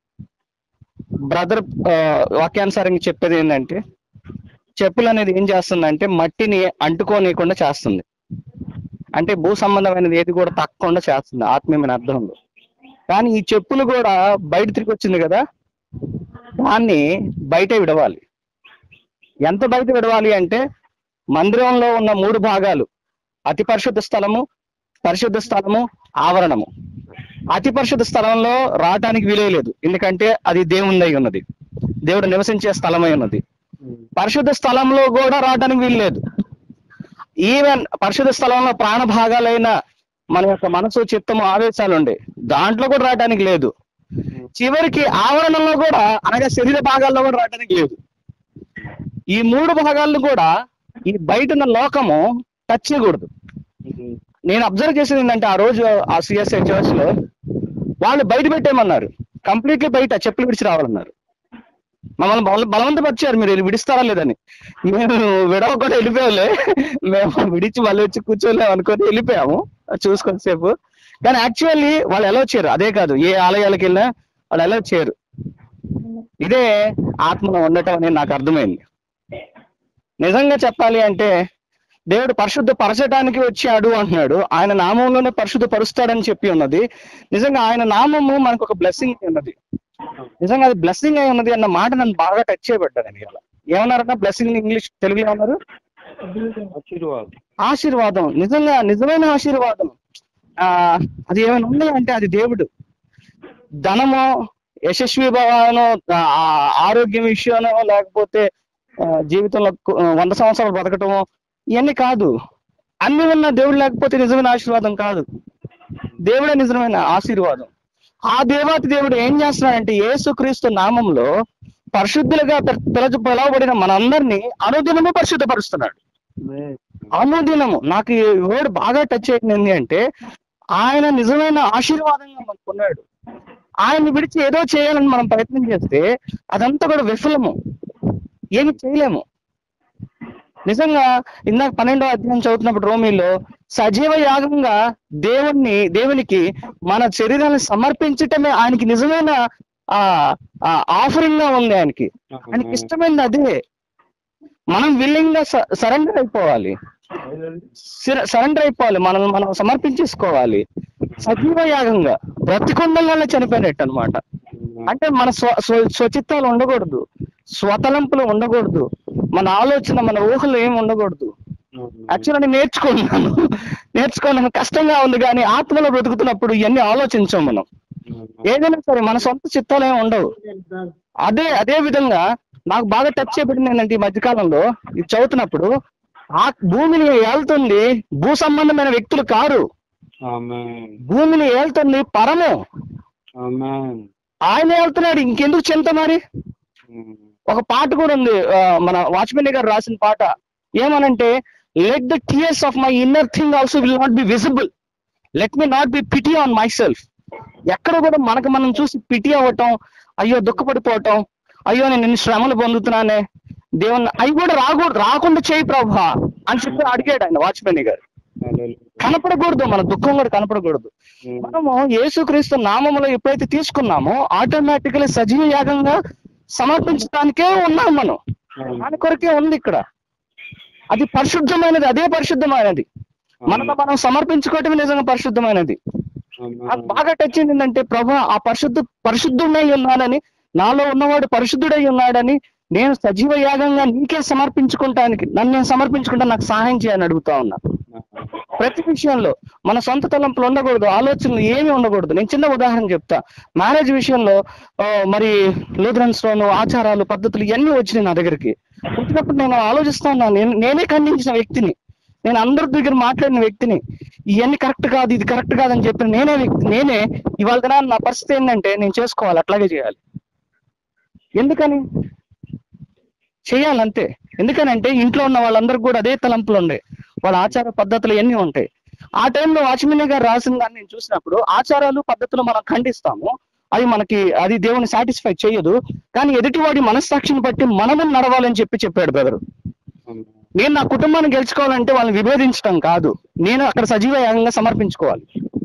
S2: బ్రదర్ వాక్యానుసారంగా చెప్పేది ఏంటంటే చెప్పులు అనేది ఏం చేస్తుందంటే మట్టిని అంటుకోనీయకుండా చేస్తుంది అంటే భూ సంబంధమైనది ఏది కూడా తక్కకుండా చేస్తుంది ఆత్మీయమైన అర్థంలో కానీ ఈ చెప్పులు కూడా బయట తిరిగి వచ్చింది కదా దాన్ని బయటే విడవాలి ఎంత బయట విడవాలి అంటే మందిరంలో ఉన్న మూడు భాగాలు అతి పరిశుద్ధ స్థలము పరిశుద్ధ స్థలము ఆవరణము అతి పరిశుద్ధ స్థలంలో రావటానికి వీలే లేదు ఎందుకంటే అది దేవుని ఉన్నది దేవుడు నివసించే స్థలమై ఉన్నది పరిశుద్ధ స్థలంలో కూడా రావడానికి వీలు లేదు ఈవెన్ పరిశుద్ధ స్థలంలో ప్రాణ భాగాలైన మన యొక్క మనసు చిత్తము ఆవేశాలు ఉండే దాంట్లో కూడా రావడానికి లేదు చివరికి ఆవరణంలో కూడా అనగా శరీర భాగాల్లో కూడా రావడానికి లేదు ఈ మూడు భాగాలను కూడా ఈ బయట ఉన్న లోకము టచ్ చేయకూడదు నేను అబ్జర్వ్ చేసేది ఏంటంటే ఆ రోజు ఆ సిఎస్ఐ చర్చ్ లో వాళ్ళు బయట పెట్టేయమన్నారు కంప్లీట్లీ బయట చెప్పులు విడిచి రావాలన్నారు మమ్మల్ని బల- బలవంతపరిచారు మీరు విడిస్తారా లేదని మేము విడవకుండా వెళ్ళిపోయాలే మేము విడిచి మళ్ళీ వచ్చి కూర్చోలేము అనుకొని వెళ్ళిపోయాము చూసుకొని సేపు కానీ యాక్చువల్లీ వాళ్ళు ఎలా వచ్చారు అదే కాదు ఏ ఆలయాలకు వెళ్ళినా వాళ్ళు ఎలా వచ్చారు ఇదే ఆత్మలో ఉండటం అనేది నాకు అర్థమైంది నిజంగా చెప్పాలి అంటే దేవుడు పరిశుద్ధ పరచడానికి వచ్చాడు అంటున్నాడు ఆయన నామంలోనే పరిశుద్ధ పరుస్తాడని చెప్పి ఉన్నది నిజంగా ఆయన నామము మనకు ఒక బ్లెస్సింగ్ ఉన్నది నిజంగా అది బ్లెస్సింగ్ అయి ఉన్నది అన్న మాట నన్ను బాగా టచ్ చేయబడ్డాను ఇవాళ ఏమన్నారన్న బ్లెస్సింగ్ ఇంగ్లీష్ తెలుగులో ఏమన్నారు
S1: ఆశీర్వాదం
S2: ఆశీర్వాదం నిజంగా నిజమైన ఆశీర్వాదం ఆ అది ఏమైనా ఉంది అంటే అది దేవుడు ధనము యశస్వి భవనో ఆ, ఆరోగ్యం విషయానో లేకపోతే ఆ, జీవితంలో కు- వంద సంవత్సరాలు బతకటమో ఇవన్నీ కాదు అన్ని ఉన్న దేవుడు లేకపోతే నిజమైన ఆశీర్వాదం కాదు దేవుడే నిజమైన ఆశీర్వాదం ఆ దేవాతి దేవుడు ఏం చేస్తున్నాడంటే యేసుక్రీస్తు నామంలో పరిశుద్ధులుగా పిల- పిలచ పిలవబడిన మనందరినీ అనుదినము పరిశుద్ధపరుస్తున్నాడు అనుదినము నాకు ఈ వర్డ్ బాగా టచ్ అయింది అంటే ఆయన నిజమైన ఆశీర్వాదంగా మనకు ఉన్నాడు ఆయన్ని విడిచి ఏదో చేయాలని మనం ప్రయత్నం చేస్తే అదంతా కూడా విఫలము ఏమి చేయలేము నిజంగా ఇందాక పన్నెండో అధ్యాయం చదువుతున్నప్పుడు రోమిలో సజీవ యాగంగా దేవుణ్ణి దేవునికి మన శరీరాన్ని సమర్పించటమే ఆయనకి నిజమైన ఆ ఆఫరింగ్ గా ఉంది ఆయనకి ఆయనకి ఇష్టమైనది అదే మనం విల్లింగ్ గా సరెండర్ అయిపోవాలి సరెండర్ అయిపోవాలి మనం మనం సమర్పించేసుకోవాలి సజీవ యాగంగా బ్రతికొండల వల్ల చనిపోయినట్టు అనమాట అంటే మన స్వ స్వ- స్వచిత్తాలు ఉండకూడదు స్వతలంపులు ఉండకూడదు మన ఆలోచన మన ఊహలు ఏమి ఉండకూడదు యాక్చువల్ నేను నేర్చుకున్నాను నేర్చుకున్నాను కష్టంగా ఉంది కానీ ఆత్మలో బ్రతుకుతున్నప్పుడు ఇవన్నీ ఆలోచించాం మనం ఏదైనా సరే మన సొంత చిత్తాలు ఏమి ఉండవు అదే అదే విధంగా నాకు బాగా టచ్ చేయబడింది ఏంటంటే ఈ మధ్యకాలంలో ఇది చదువుతున్నప్పుడు ఆ భూమిని ఏళ్తుంది భూ సంబంధమైన వ్యక్తులు కారు
S1: ఆమేన్
S2: భూమిని ఏళ్తుంది పరము
S1: ఆమేన్
S2: ఆయన వెళ్తున్నాడు ఇంకెందుకు చింత మరి ఒక పాట కూడా ఉంది ఆ, మన వాచ్మెన్ గారు రాసిన పాట ఏమనంటే let the tears of my inner thing also will not be visible let me not be pity on my self ఎక్కడ కూడా మనకు మనం చూసి పిటి అవ్వటం అయ్యో దుఃఖపడిపోవటం అయ్యో నేను ఇన్ని శ్రమలు పొందుతున్నానే దేవుని అవి కూడా రాకూడదు రాకుండా చేయి ప్రభా అని చెప్పి అడిగాడు ఆయన వాచ్మెన్ గారు కనపడకూడదు మన దుఃఖం కూడా కనపడకూడదు మనము యేసుక్రీస్తు నామములో ఎప్పుడైతే తీసుకున్నామో ఆటోమేటికలీ సజీవ యాగంగా సమర్పించడానికే ఉన్నాం మనం దాని కొరకే ఉంది ఇక్కడ అది పరిశుద్ధమైనది అదే పరిశుద్ధమైనది మనకు మనం సమర్పించుకోవటమే నిజంగా పరిశుద్ధమైనది నాకు బాగా టచ్ ఏంటంటే ప్రభా ఆ పరిశుద్ధ పరిశుద్ధుడై ఉన్నాడని నాలో ఉన్నవాడు పరిశుద్ధుడై ఉన్నాడని నేను సజీవ యాగంగా నీకే సమర్పించుకుంటానికి నన్ను నేను సమర్పించుకుంటా నాకు సహాయం చేయని అడుగుతా ఉన్నా ప్రతి విషయంలో మన సొంత తలంపులు ఉండకూడదు ఆలోచనలు ఏమీ ఉండకూడదు నేను చిన్న ఉదాహరణ చెప్తా మ్యారేజ్ విషయంలో ఆ, మరి లూథరన్స్ లోను ఆచారాలు పద్ధతులు ఇవన్నీ వచ్చినాయి నా దగ్గరికి వచ్చినప్పుడు నేను ఆలోచిస్తా ఉన్నాను నేను నేనే ఖండించిన వ్యక్తిని నేను అందరి దగ్గర మాట్లాడిన వ్యక్తిని ఇవన్నీ కరెక్ట్ కాదు ఇది కరెక్ట్ కాదని చెప్పిన నేనే వ్యక్తి నేనే ఇవాళ దినాన నా పరిస్థితి ఏంటంటే నేను చేసుకోవాలి అట్లాగే చేయాలి ఎందుకని చేయాలంతే ఎందుకనంటే ఇంట్లో ఉన్న వాళ్ళందరికీ కూడా అదే తలంపులు ఉండే వాళ్ళ ఆచార పద్ధతులు ఎన్ని ఉంటాయి ఆ టైంలో వాచ్మిని గారు రాసిన దాన్ని నేను చూసినప్పుడు ఆచారాలు పద్ధతులు మనం ఖండిస్తాము అది మనకి అది దేవుని సాటిస్ఫై చేయదు కానీ ఎదుటివాడి మనస్సాక్షిని బట్టి మనము నడవాలని చెప్పి చెప్పాడు బ్రదర్ నేను నా కుటుంబాన్ని గెలుచుకోవాలంటే వాళ్ళని విభేదించడం కాదు నేను అక్కడ సజీవ యాగంగా సమర్పించుకోవాలి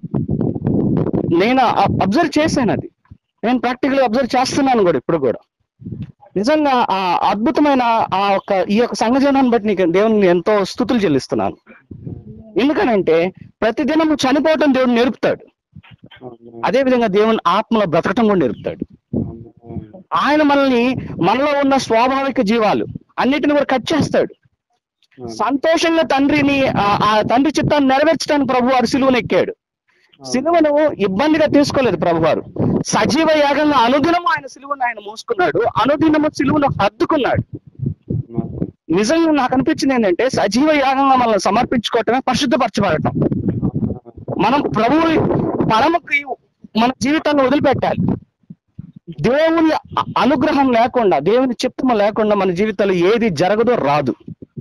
S2: నేను అబ్జర్వ్ చేశాను అది నేను ప్రాక్టికల్ అబ్జర్వ్ చేస్తున్నాను కూడా ఇప్పుడు కూడా నిజంగా ఆ అద్భుతమైన ఆ యొక్క ఈ యొక్క సంఘజనాన్ని బట్టి నీకు దేవుని ఎంతో స్థుతులు చెల్లిస్తున్నాను ఎందుకనంటే ప్రతి దినము చనిపోవటం దేవుడు నేర్పుతాడు అదే విధంగా దేవుని ఆత్మలో బ్రతకటం కూడా నేర్పుతాడు ఆయన మనల్ని మనలో ఉన్న స్వాభావిక జీవాలు అన్నిటిని కూడా కట్ చేస్తాడు సంతోషంగా తండ్రిని ఆ- ఆ తండ్రి చిత్తాన్ని నెరవేర్చడానికి ప్రభు వారు సిలువను ఎక్కాడు సిలువను ఇబ్బందిగా తీసుకోలేదు ప్రభువారు సజీవ యాగంగా అనుదినము ఆయన సిలువను ఆయన మోసుకున్నాడు అనుదినము సిలువను హద్దుకున్నాడు నిజంగా నాకు అనిపించింది ఏంటంటే సజీవ యాగంగా మనల్ని సమర్పించుకోవటమే పరిశుద్ధపరచబడటం మనం ప్రభువు పరమకి మన జీవితాన్ని వదిలిపెట్టాలి దేవుని అ- అనుగ్రహం లేకుండా దేవుని చిత్తము లేకుండా మన జీవితంలో ఏది జరగదో రాదు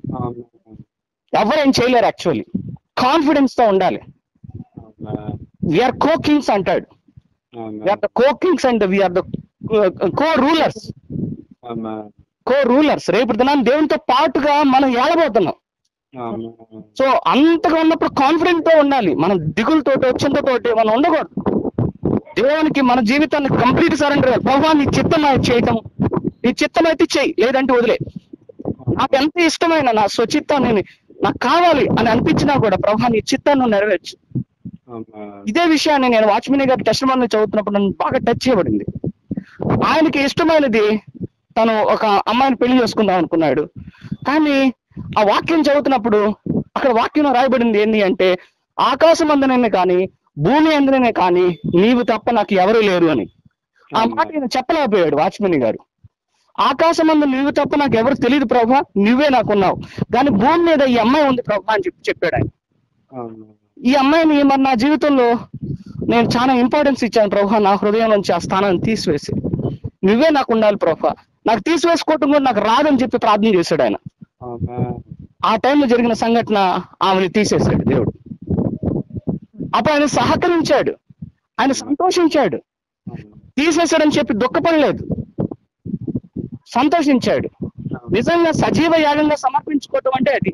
S2: ఎవరేం చేయలేరు యాక్చువల్లీ కాన్ఫిడెన్స్ తో ఉండాలి విఆర్ కో కింగ్స్ అంటాడు we are the co kings and we are the co rulers co rulers రేపు దినాన్ని దేవునితో పాటుగా మనం ఏడబోతున్నాం సో అంతగా ఉన్నప్పుడు కాన్ఫిడెంట్ తో ఉండాలి మనం దిగులతోటి వచ్చింతతోటి మనం ఉండకూడదు దేవునికి మన జీవితాన్ని కంప్లీట్ సరెండర్ ప్రభావ నీ చిత్తం నాకు చేయటం నీ చిత్తం అయితే చెయ్యి లేదంటే వదిలే నాకు ఎంత ఇష్టమైన నా స్వచిత్తాన్ని నాకు కావాలి అని అనిపించినా కూడా ప్రభా నీ చిత్తాన్ని నువ్వు నెరవేర్చు ఇదే విషయాన్ని నేను వాచ్మిని గారి టెస్ట్ మన చదువుతున్నప్పుడు నన్ను బాగా టచ్ చేయబడింది ఆయనకి ఇష్టమైనది తను ఒక అమ్మాయిని పెళ్లి చేసుకుందాం అనుకున్నాడు కానీ ఆ వాక్యం చదువుతున్నప్పుడు అక్కడ వాక్యం రాయబడింది ఏంటి అంటే ఆకాశం అందననే కానీ భూమి అందననే కానీ నీవు తప్ప నాకు ఎవరు లేరు అని ఆ మాట ఈయన చెప్పలేకపోయాడు వాచ్మెన్ గారు ఆకాశం అందు నువ్వు తప్ప నాకు ఎవరు తెలియదు ప్రభా నువ్వే నాకున్నావు కానీ భూమి మీద ఈ అమ్మాయి ఉంది ప్రభా అని చెప్పి చెప్పాడు ఆయన ఈ అమ్మాయిని మరి నా జీవితంలో నేను చాలా ఇంపార్టెన్స్ ఇచ్చాను ప్రభా నా హృదయం నుంచి ఆ స్థానాన్ని తీసివేసి నువ్వే నాకు ఉండాలి ప్రభా నాకు తీసివేసుకోవటం కూడా నాకు రాదని చెప్పి ప్రార్థన చేశాడు ఆయన ఆ టైంలో జరిగిన సంఘటన ఆమెను తీసేశాడు దేవుడు అప్పుడు ఆయన సహకరించాడు ఆయన సంతోషించాడు తీసేశాడని చెప్పి దుఃఖపడలేదు సంతోషించాడు నిజంగా సజీవ యాగంగా సమర్పించుకోవటం అంటే అది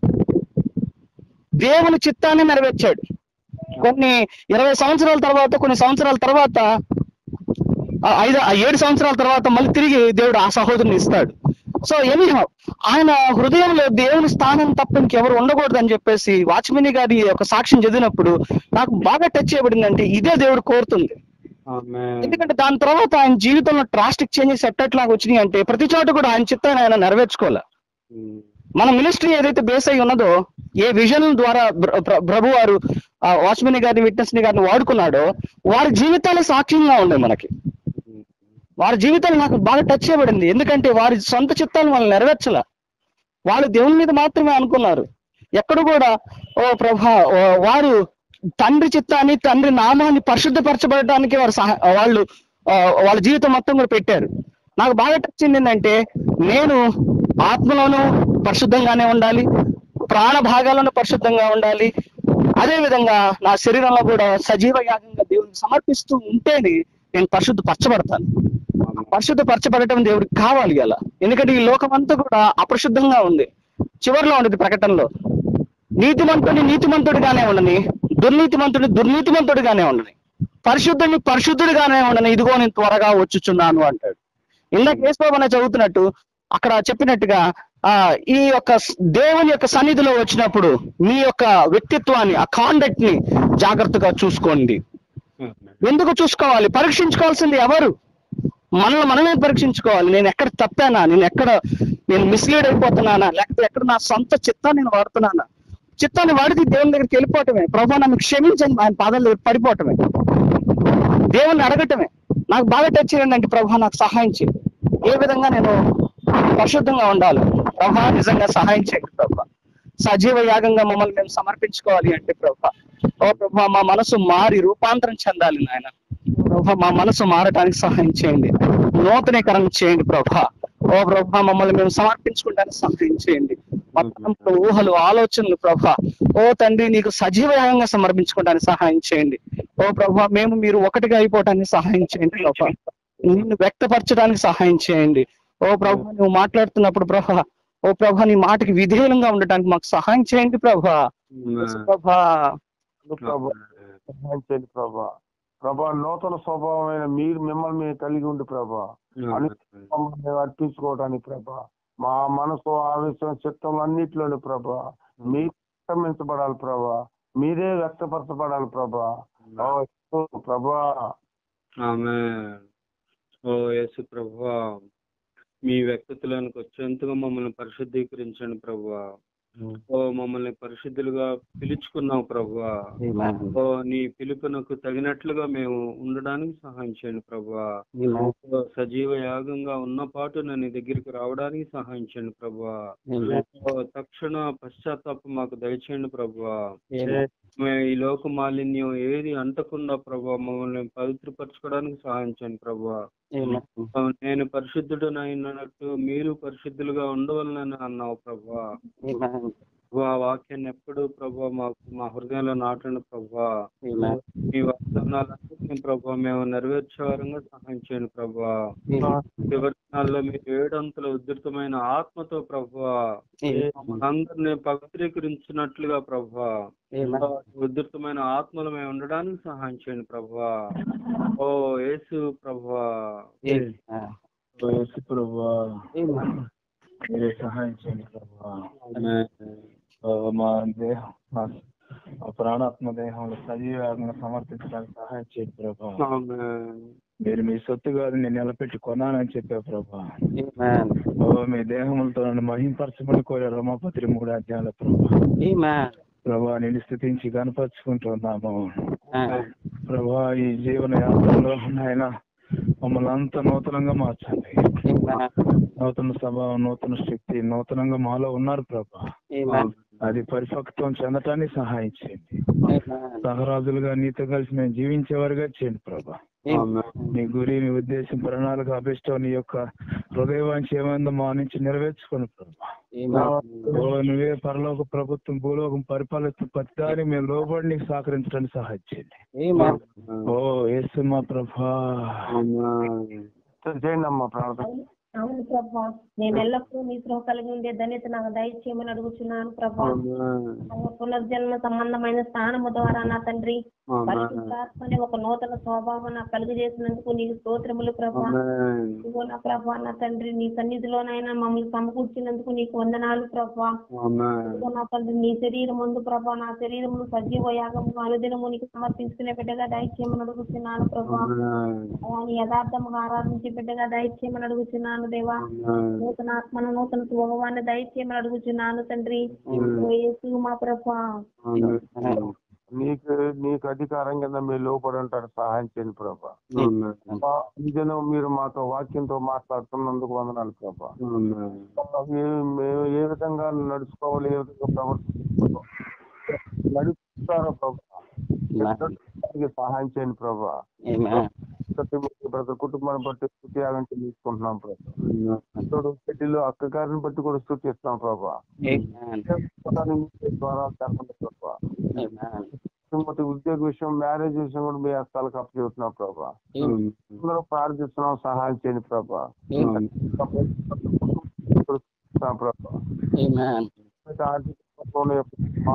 S2: దేవుని చిత్తాన్ని నెరవేర్చాడు కొన్ని ఇరవై సంవత్సరాల తర్వాత కొన్ని సంవత్సరాల తర్వాత ఆ ఐదు ఆ ఏడు సంవత్సరాల తర్వాత మళ్ళీ తిరిగి దేవుడు ఆ సహోదరుని ఇస్తాడు సో ఎనీహౌ ఆయన హృదయంలో దేవుని స్థానం తప్ప ఇంకెవరు ఉండకూడదు అని చెప్పేసి వాచ్మిని గారి ఒక సాక్ష్యం చదివినప్పుడు నాకు బాగా టచ్ చేయబడిందంటే ఇదే దేవుడు కోరుతుంది ఎందుకంటే దాని తర్వాత ఆయన జీవితంలో ట్రాస్టిక్ చేంజెస్ ఎట్టట్లాగా వచ్చినాయి అంటే ప్రతి చోట కూడా ఆయన చిత్తాన్ని ఆయన నెరవేర్చుకోవాలి మన మినిస్ట్రీ ఏదైతే బేస్ అయి ఉన్నదో ఏ విజన్ ద్వారా ప్ర- ప్ర- ప్రభు వారు వాచ్మెన్ గారిని విట్నెస్ ని గారిని వాడుకున్నాడో వారి జీవితాలు సాక్ష్యంగా ఉన్నాయి మనకి వారి జీవితాలు నాకు బాగా టచ్ చేయబడింది ఎందుకంటే వారి సొంత చిత్తాలు వాళ్ళు నెరవేర్చల వాళ్ళు దేవుని మీద మాత్రమే అనుకున్నారు ఎక్కడ కూడా ఓ ప్రభా ఓ వారు తండ్రి చిత్తాన్ని తండ్రి నామాన్ని పరిశుద్ధపరచబడడానికి వారు సహ వాళ్ళు ఆ, వాళ్ళ జీవితం మొత్తం కూడా పెట్టారు నాకు బాగా టచ్ ఏంటంటే నేను ఆత్మలోనూ పరిశుద్ధంగానే ఉండాలి ప్రాణ భాగాలను పరిశుద్ధంగా ఉండాలి అదే విధంగా నా శరీరంలో కూడా సజీవ యాగంగా దేవునికి సమర్పిస్తూ ఉంటేనే నేను పరిశుద్ధ పరచబడతాను పరిశుద్ధ పరచబడటం దేవుడికి కావాలి అలా ఎందుకంటే ఈ లోకం అంతా కూడా అపరిశుద్ధంగా ఉంది చివరిలో ఉండేది ప్రకటనలో నీతిమంతుడి నీతిమంతుడిగానే ఉండని దుర్నీతిమంతుడి దుర్నీతిమంతుడిగానే ఉండని పరిశుద్ధుని పరిశుద్ధుడిగానే ఉండని ఇదిగో నేను త్వరగా వచ్చుచున్నాను అంటాడు ఇందాక యేసుబాబు అనే చదువుతున్నట్టు అక్కడ చెప్పినట్టుగా ఆ ఈ యొక్క స్- దేవుని యొక్క సన్నిధిలో వచ్చినప్పుడు మీ యొక్క వ్యక్తిత్వాన్ని ఆ కాండక్ట్ ని జాగ్రత్తగా చూసుకోండి ఎందుకు చూసుకోవాలి పరీక్షించుకోవాల్సింది ఎవరు మనల్ని మనమే పరీక్షించుకోవాలి నేను ఎక్కడ తప్పానా నేను ఎక్కడ నేను మిస్లీడ్ అయిపోతున్నానా లేకపోతే ఎక్కడ నా సొంత చిత్తాన్ని నేను వాడుతున్నానా చిత్తాన్ని వాడితే దేవుని దగ్గరికి వెళ్ళిపోవటమే ప్రభా నన్ను క్షమించండి ఆయన పాదాల దగ్గర పడిపోవటమే దేవుని అడగటమే నాకు బాగా టచ్ చేయండి అంటే ప్రభా నాకు సహాయం చేయండి ఏ విధంగా నేను పరిశుద్ధంగా ఉండాలి ప్రభా నిజంగా సహాయం చేయండి ప్రభా సజీవ యాగంగా మమ్మల్ని మేము సమర్పించుకోవాలి అంటే ప్రభా ఓ ప్రభా మా మనసు మారి రూపాంతరం చెందాలి నాయన ప్రభా మా మనసు మారటానికి సహాయం చేయండి నూతనీకరణ చేయండి ప్రభా ఓ ప్రభా మమ్మల్ని మేము సమర్పించుకుంటానికి సహాయం చేయండి మా తలంపులు, ఊహలు ఆలోచనలు ప్రభా ఓ తండ్రి నీకు సజీవ యాగంగా సమర్పించుకోవడానికి సహాయం చేయండి ఓ ప్రభా మేము మీరు ఒకటిగా అయిపోవటానికి సహాయం చేయండి ప్రభా నిన్ను వ్యక్తపరచడానికి సహాయం చేయండి ఓ ప్రభా నువ్వు మాట్లాడుతున్నప్పుడు ప్రభా ఓ ప్రభా నీ మాటకి విధేయంగా ఉండటానికి మాకు సహాయం చేయండి ప్రభా ప్రభా
S3: ప్రభా సహాయం చేయండి ప్రభా ప్రభా నూతన స్వభావమైన మీరు మిమ్మల్ని మేము కలిగి ఉండి ప్రభా మమ్మల్ని మేము అర్పించుకోవడానికి ప్రభా మా మనసు ఆవేశం చిత్తం అన్నిటిలోని ప్రభా మీరు వ్యక్తమించబడాలి ప్రభా మీరే వ్యక్తపరచబడాలి ప్రభా ఓ ప్రభా
S1: ఆమె ఓ యేసు ప్రభా మీ వ్యక్తిత్వానికి వచ్చేంతగా మమ్మల్ని పరిశుద్ధీకరించండి ప్రభా ఓ మమ్మల్ని పరిశుద్ధులుగా పిలుచుకున్నావు ప్రభా ఓ నీ పిలుపునకు తగినట్లుగా మేము ఉండడానికి సహాయం చేయండి ప్రభా ఓ సజీవ యాగంగా ఉన్న పాటు నీ దగ్గరికి రావడానికి సహాయం చేయండి ప్రభా ఓ తక్షణ పశ్చాత్తాపం మాకు దయచేయండి ప్రభా మే- ఈ లోక మాలిన్యం ఏది అంటకుండా ప్రభా మమ్మల్ని పవిత్రపరచుకోవడానికి సహాయం చేయండి ప్రభా ఆ, నేను పరిశుద్ధుడనైనట్టు మీరు పరిశుద్ధులుగా ఉండవాలని అన్నావు ప్రభా ఆ వాక్యాన్ని ఎప్పుడు ప్రభా మాకు మా హృదయంలో నాటండి ప్రభా మీ వాగ్దానాలన్నింటినీ ప్రభా మేము నెరవేర్చేవారంగా సహాయం చేయండి ప్రభా చివరి దినాల్లో మీరు ఏడంతల ఉధృతమైన ఆత్మతో ప్రభా అందరిని పవిత్రీకరించినట్లుగా ప్రభా ఉధృతమైన ఆత్మలు మేము ఉండడానికి సహాయం చేయండి ప్రభా ఓ యేసు ప్రభా
S4: ఓ యేసు ప్రభా మీరే సహాయం చేయండి ప్రభా ఓ మా దేహం మా మా ప్రాణాత్మ దేహంలో సజీవంగా సమర్పించడానికి సహాయం చేయండి ప్రభా
S1: ఆమేన్.
S4: మీరు మీ సొత్తు కాదు నేను నిలబెట్టి కొనాలని చెప్పా ప్రభా ఓ మీ దేహములతో నన్ను మహింపరచమని కోరారు రమాపత్రి మూడు అధ్యాయుల ప్రభా ప్రభా నేను స్థితించి కనపరుచుకుంటున్నాము ప్రభా ఈ జీవన యాత్రలో నాయన మమ్మల్ని అంత నూతనంగా మార్చండి నూతన స్వభావం నూతన శక్తి నూతనంగా మాలో ఉన్నారు ప్రభా అది పరిపక్వం చెందటానికి సహాయం చేయండి సహరాజులుగా నీతో కలిసి మేము జీవించేవారుగా చేయండి ప్రభా
S1: ఆమేన్.
S4: నీ గురి నీ ఉద్దేశం ప్రణాళిక అభిష్టం నీ యొక్క హృదయవాంఛ ఏమైందో మా నుంచి నెరవేర్చుకోండి ప్రభా ఓ నువ్వే పరలోక ప్రభుత్వం భూలోకం పరిపాలిస్తూ ప్రతిదాని మేము లోబడి నీకు సహకరించడానికి సహాయం చేయండి ఓ యేసు మా ప్రభా
S1: ఆమేన్.
S3: చేయండి అమ్మా ప్రార్థన
S5: అవును ప్రభా నేను ఎల్లప్పుడూ నీ స్పృహ కలిగి ఉండే ధన్యత నాకు దయచేయమని అడుగుతున్నాను ప్రభా
S1: ఆమేన్.
S5: ఆయన పునర్జన్మ సంబంధమైన స్థానము ద్వారా నా తండ్రి
S1: ఆమేన్.
S5: పరిశుద్ధాత్మని ఒక నూతన స్వభావం నాకు కలుగు చేసినందుకు నీకు స్తోత్రములు ప్రభా
S1: ఆమేన్.
S5: ఇదిగో నా ప్రభా నా తండ్రి నీ సన్నిధిలోనైనా మమ్మల్ని సమకూర్చినందుకు నీకు వందనాలు ప్రభా
S1: ఆమేన్.
S5: ఇదిగో నా తండ్రి నీ శరీరం ముందు ప్రభా నా శరీరమును సజీవ యాగము అనుదినము నీకు సమర్పించుకునే బిడ్డగా దయచేయమని అడుగుతున్నాను ప్రభా
S1: ఆమేన్.
S5: అయా నీ యథార్థముగా ఆరాధించే బిడ్డగా దయచేయమని అడుగుతున్నాను దేవా
S1: ఆమేన్.
S5: నూతన ఆత్మను నూతన స్వభావాన్ని దయచేయమని అడుగుతున్నాను తండ్రి ఓ యేసు మా ప్రభా
S1: ఆమేన్.
S3: నీకు నీకు అధికారం కింద మీరు లోపడి ఉంటారు సహాయం చేయండి ప్రభా
S1: ఆమేన్.
S3: మా అనుదినం మీరు మాతో వాక్యంతో మాట్లాడుతున్నందుకు వందనాలు ప్రభా
S1: ఆమేన్.
S3: ఏ- మేము ఏ విధంగా నడుచుకోవాలి ఏ విధంగా ప్రవర్తించాలో నడుపుతారో ప్రభా నడవడానికి సహాయం చేయండి ప్రభా ప్రతి ఒక్క ప్రతి కుటుంబాన్ని బట్టి స్థుతియాగం తీసుకుంటున్నాం ప్రభా తోడు పెట్టిలో అక్క గారిని బట్టి కూడా స్థుతిస్తున్నాం ప్రభా ద్వారా చెప్పండి ప్రభా ఇంకోటి ఉద్యోగ విషయం మ్యారేజ్ విషయం కూడా మీ హస్తాలకు అప్పచెబుతున్నాం ప్రభా అందరూ ప్రార్థిస్తున్నాం సహాయం చేయండి ప్రభా స్థుతిస్తున్నాం ప్రభా ఆర్థిక సంపూర్ణ యొక్క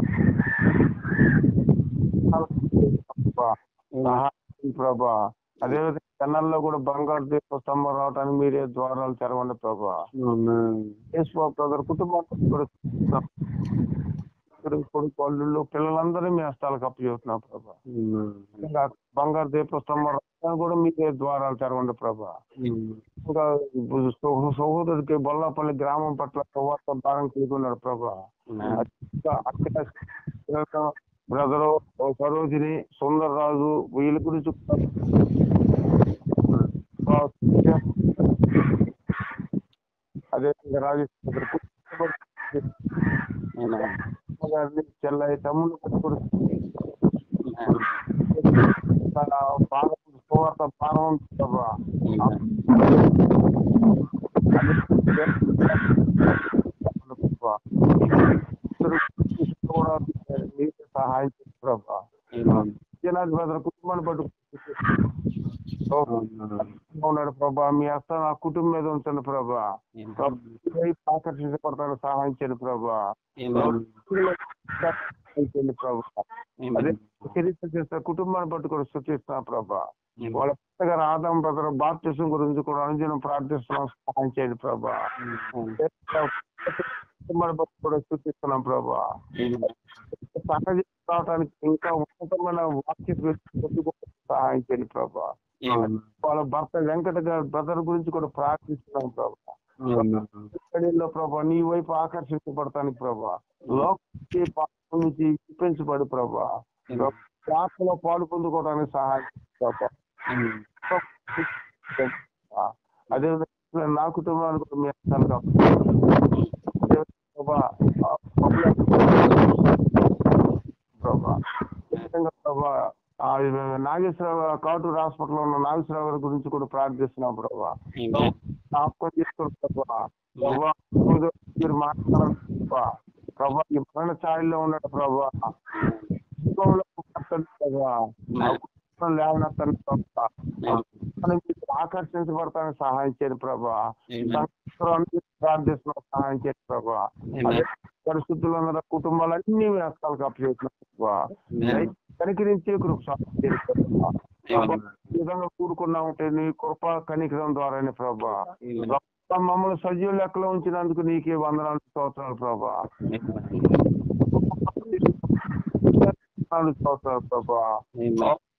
S3: ప్రభా, సహాయం చేయండి ప్రభా అదేవిధంగా జనాల్లో కూడా బంగారు దీప స్తంభం రావడానికి మీరే ద్వారాలు తెరవండి ప్రభా
S1: ఆమేన్.
S3: యేసు బ్రదర్ కుటుంబానికి కూడా స్థుతిస్తున్నాం. కోడి కొడుకు వాళ్ళు పిల్లలందరినీ మీ హస్తాలకు అప్పచెబుతున్నాం ప్రభా ఇంకా బంగారు దీపస్తంభం రక్తాన్ని కూడా మీకే ద్వారాలు తెరవండి ప్రభా ఇంకా సహో- సహోదరుడికి బొల్లాపల్లి గ్రామం పట్ల సువార్త భారం కలిగి ఉన్నాడు ప్రభా ఇంకా అక్కడ బ్రదరు సరోజిని సుందరరాజు వీళ్ళ గురించి అదే రాజేశ్వర గారిని చెల్లయ్య తమ్ముడు కూడా భారం సువార్త భారం ప్రభా ప్రభా కూడా మీకే సహాయం చేయండి ప్రభా జనాది భద్ర కుటుంబాన్ని పట్టు ఉన్నాడు ప్రభా మీ హస్తం ఆ కుటుంబం మీద ఉంచండి ప్రభా ఆకర్షించబడతాడు సహాయం చేయండి ప్రభా సహాయం చేయండి ప్రభా అదే చరిత్ర చేస్తే కుటుంబాన్ని పట్టుకొని సృష్టిస్తున్నా ప్రభా వాళ్ళ గారు ఆదాం బ్రదర్ బాప్తిసం గురించి కూడా అనుదినం ప్రార్థిస్తున్నాం సహాయం చేయండి ప్రభా కుటుంబాన్ని బట్టి కూడా సూచిస్తున్నాం ప్రభా సహజ రావడానికి ఇంకా ఉన్నతమైన వాక్య సహాయం చేయండి ప్రభా వాళ్ళ భర్త వెంకట గారి బ్రదర్ గురించి కూడా ప్రార్థిస్తున్నాం ప్రభా స్టడీలో ప్రభా నీ వైపు ఆకర్షించబడతానికి ప్రభా లోక పాపం నుంచి విప్పించబడి ప్రభా ప్రార్థనలో పాలు పొందుకోవడానికి సహాయం చేయండి ప్రభా అదే విధంగా నా కుటుంబానికి కూడా మీ హస్తాలు కాపాడండి. అదే విధంగా ప్రభా, ఆ ప్రభా అదే విధంగా ప్రభా ఆ నాగేశ్వరరావు కాటూరు హాస్పిటల్ ఉన్న నాగేశ్వరరావు గారి గురించి కూడా ప్రార్థిస్తున్నాం ప్రభా జ్ఞాపకం చేసుకోండి ప్రభా ప్రభా మీరు మాట్లాడాలి ప్రభా ప్రభా ఈ మరణ ఛాయల్లో ఉన్నాడు ప్రభా కుటుంబంలో కట్టండి ప్రభా ఆ కుటుంబం లేవనెత్తండి ప్రభా మనం మీకు ఆకర్షించబడతానికి సహాయం చేయండి ప్రభా సంవత్సరానికి ప్రార్థిస్తున్నాం సహాయం చేయండి ప్రభా అదే పరిస్థితుల్లో ఉన్న కుటుంబాలన్నీ మీ హస్తాలకు అప్పచేస్తున్నాం ప్రభా కనికరించి కృప సహాయం చేయండి ప్రభా. ప్రభా, ఈ విధంగా కూడుకున్నామంటే నీ కృప కనికరం ద్వారానే ప్రభా ప్రభా, మమ్మల్ని సజీవ లెక్కలో ఉంచినందుకు నీకే వందనాలు స్తోత్రాలు ప్రభా వందనాలు స్తోత్రాలు ప్రభా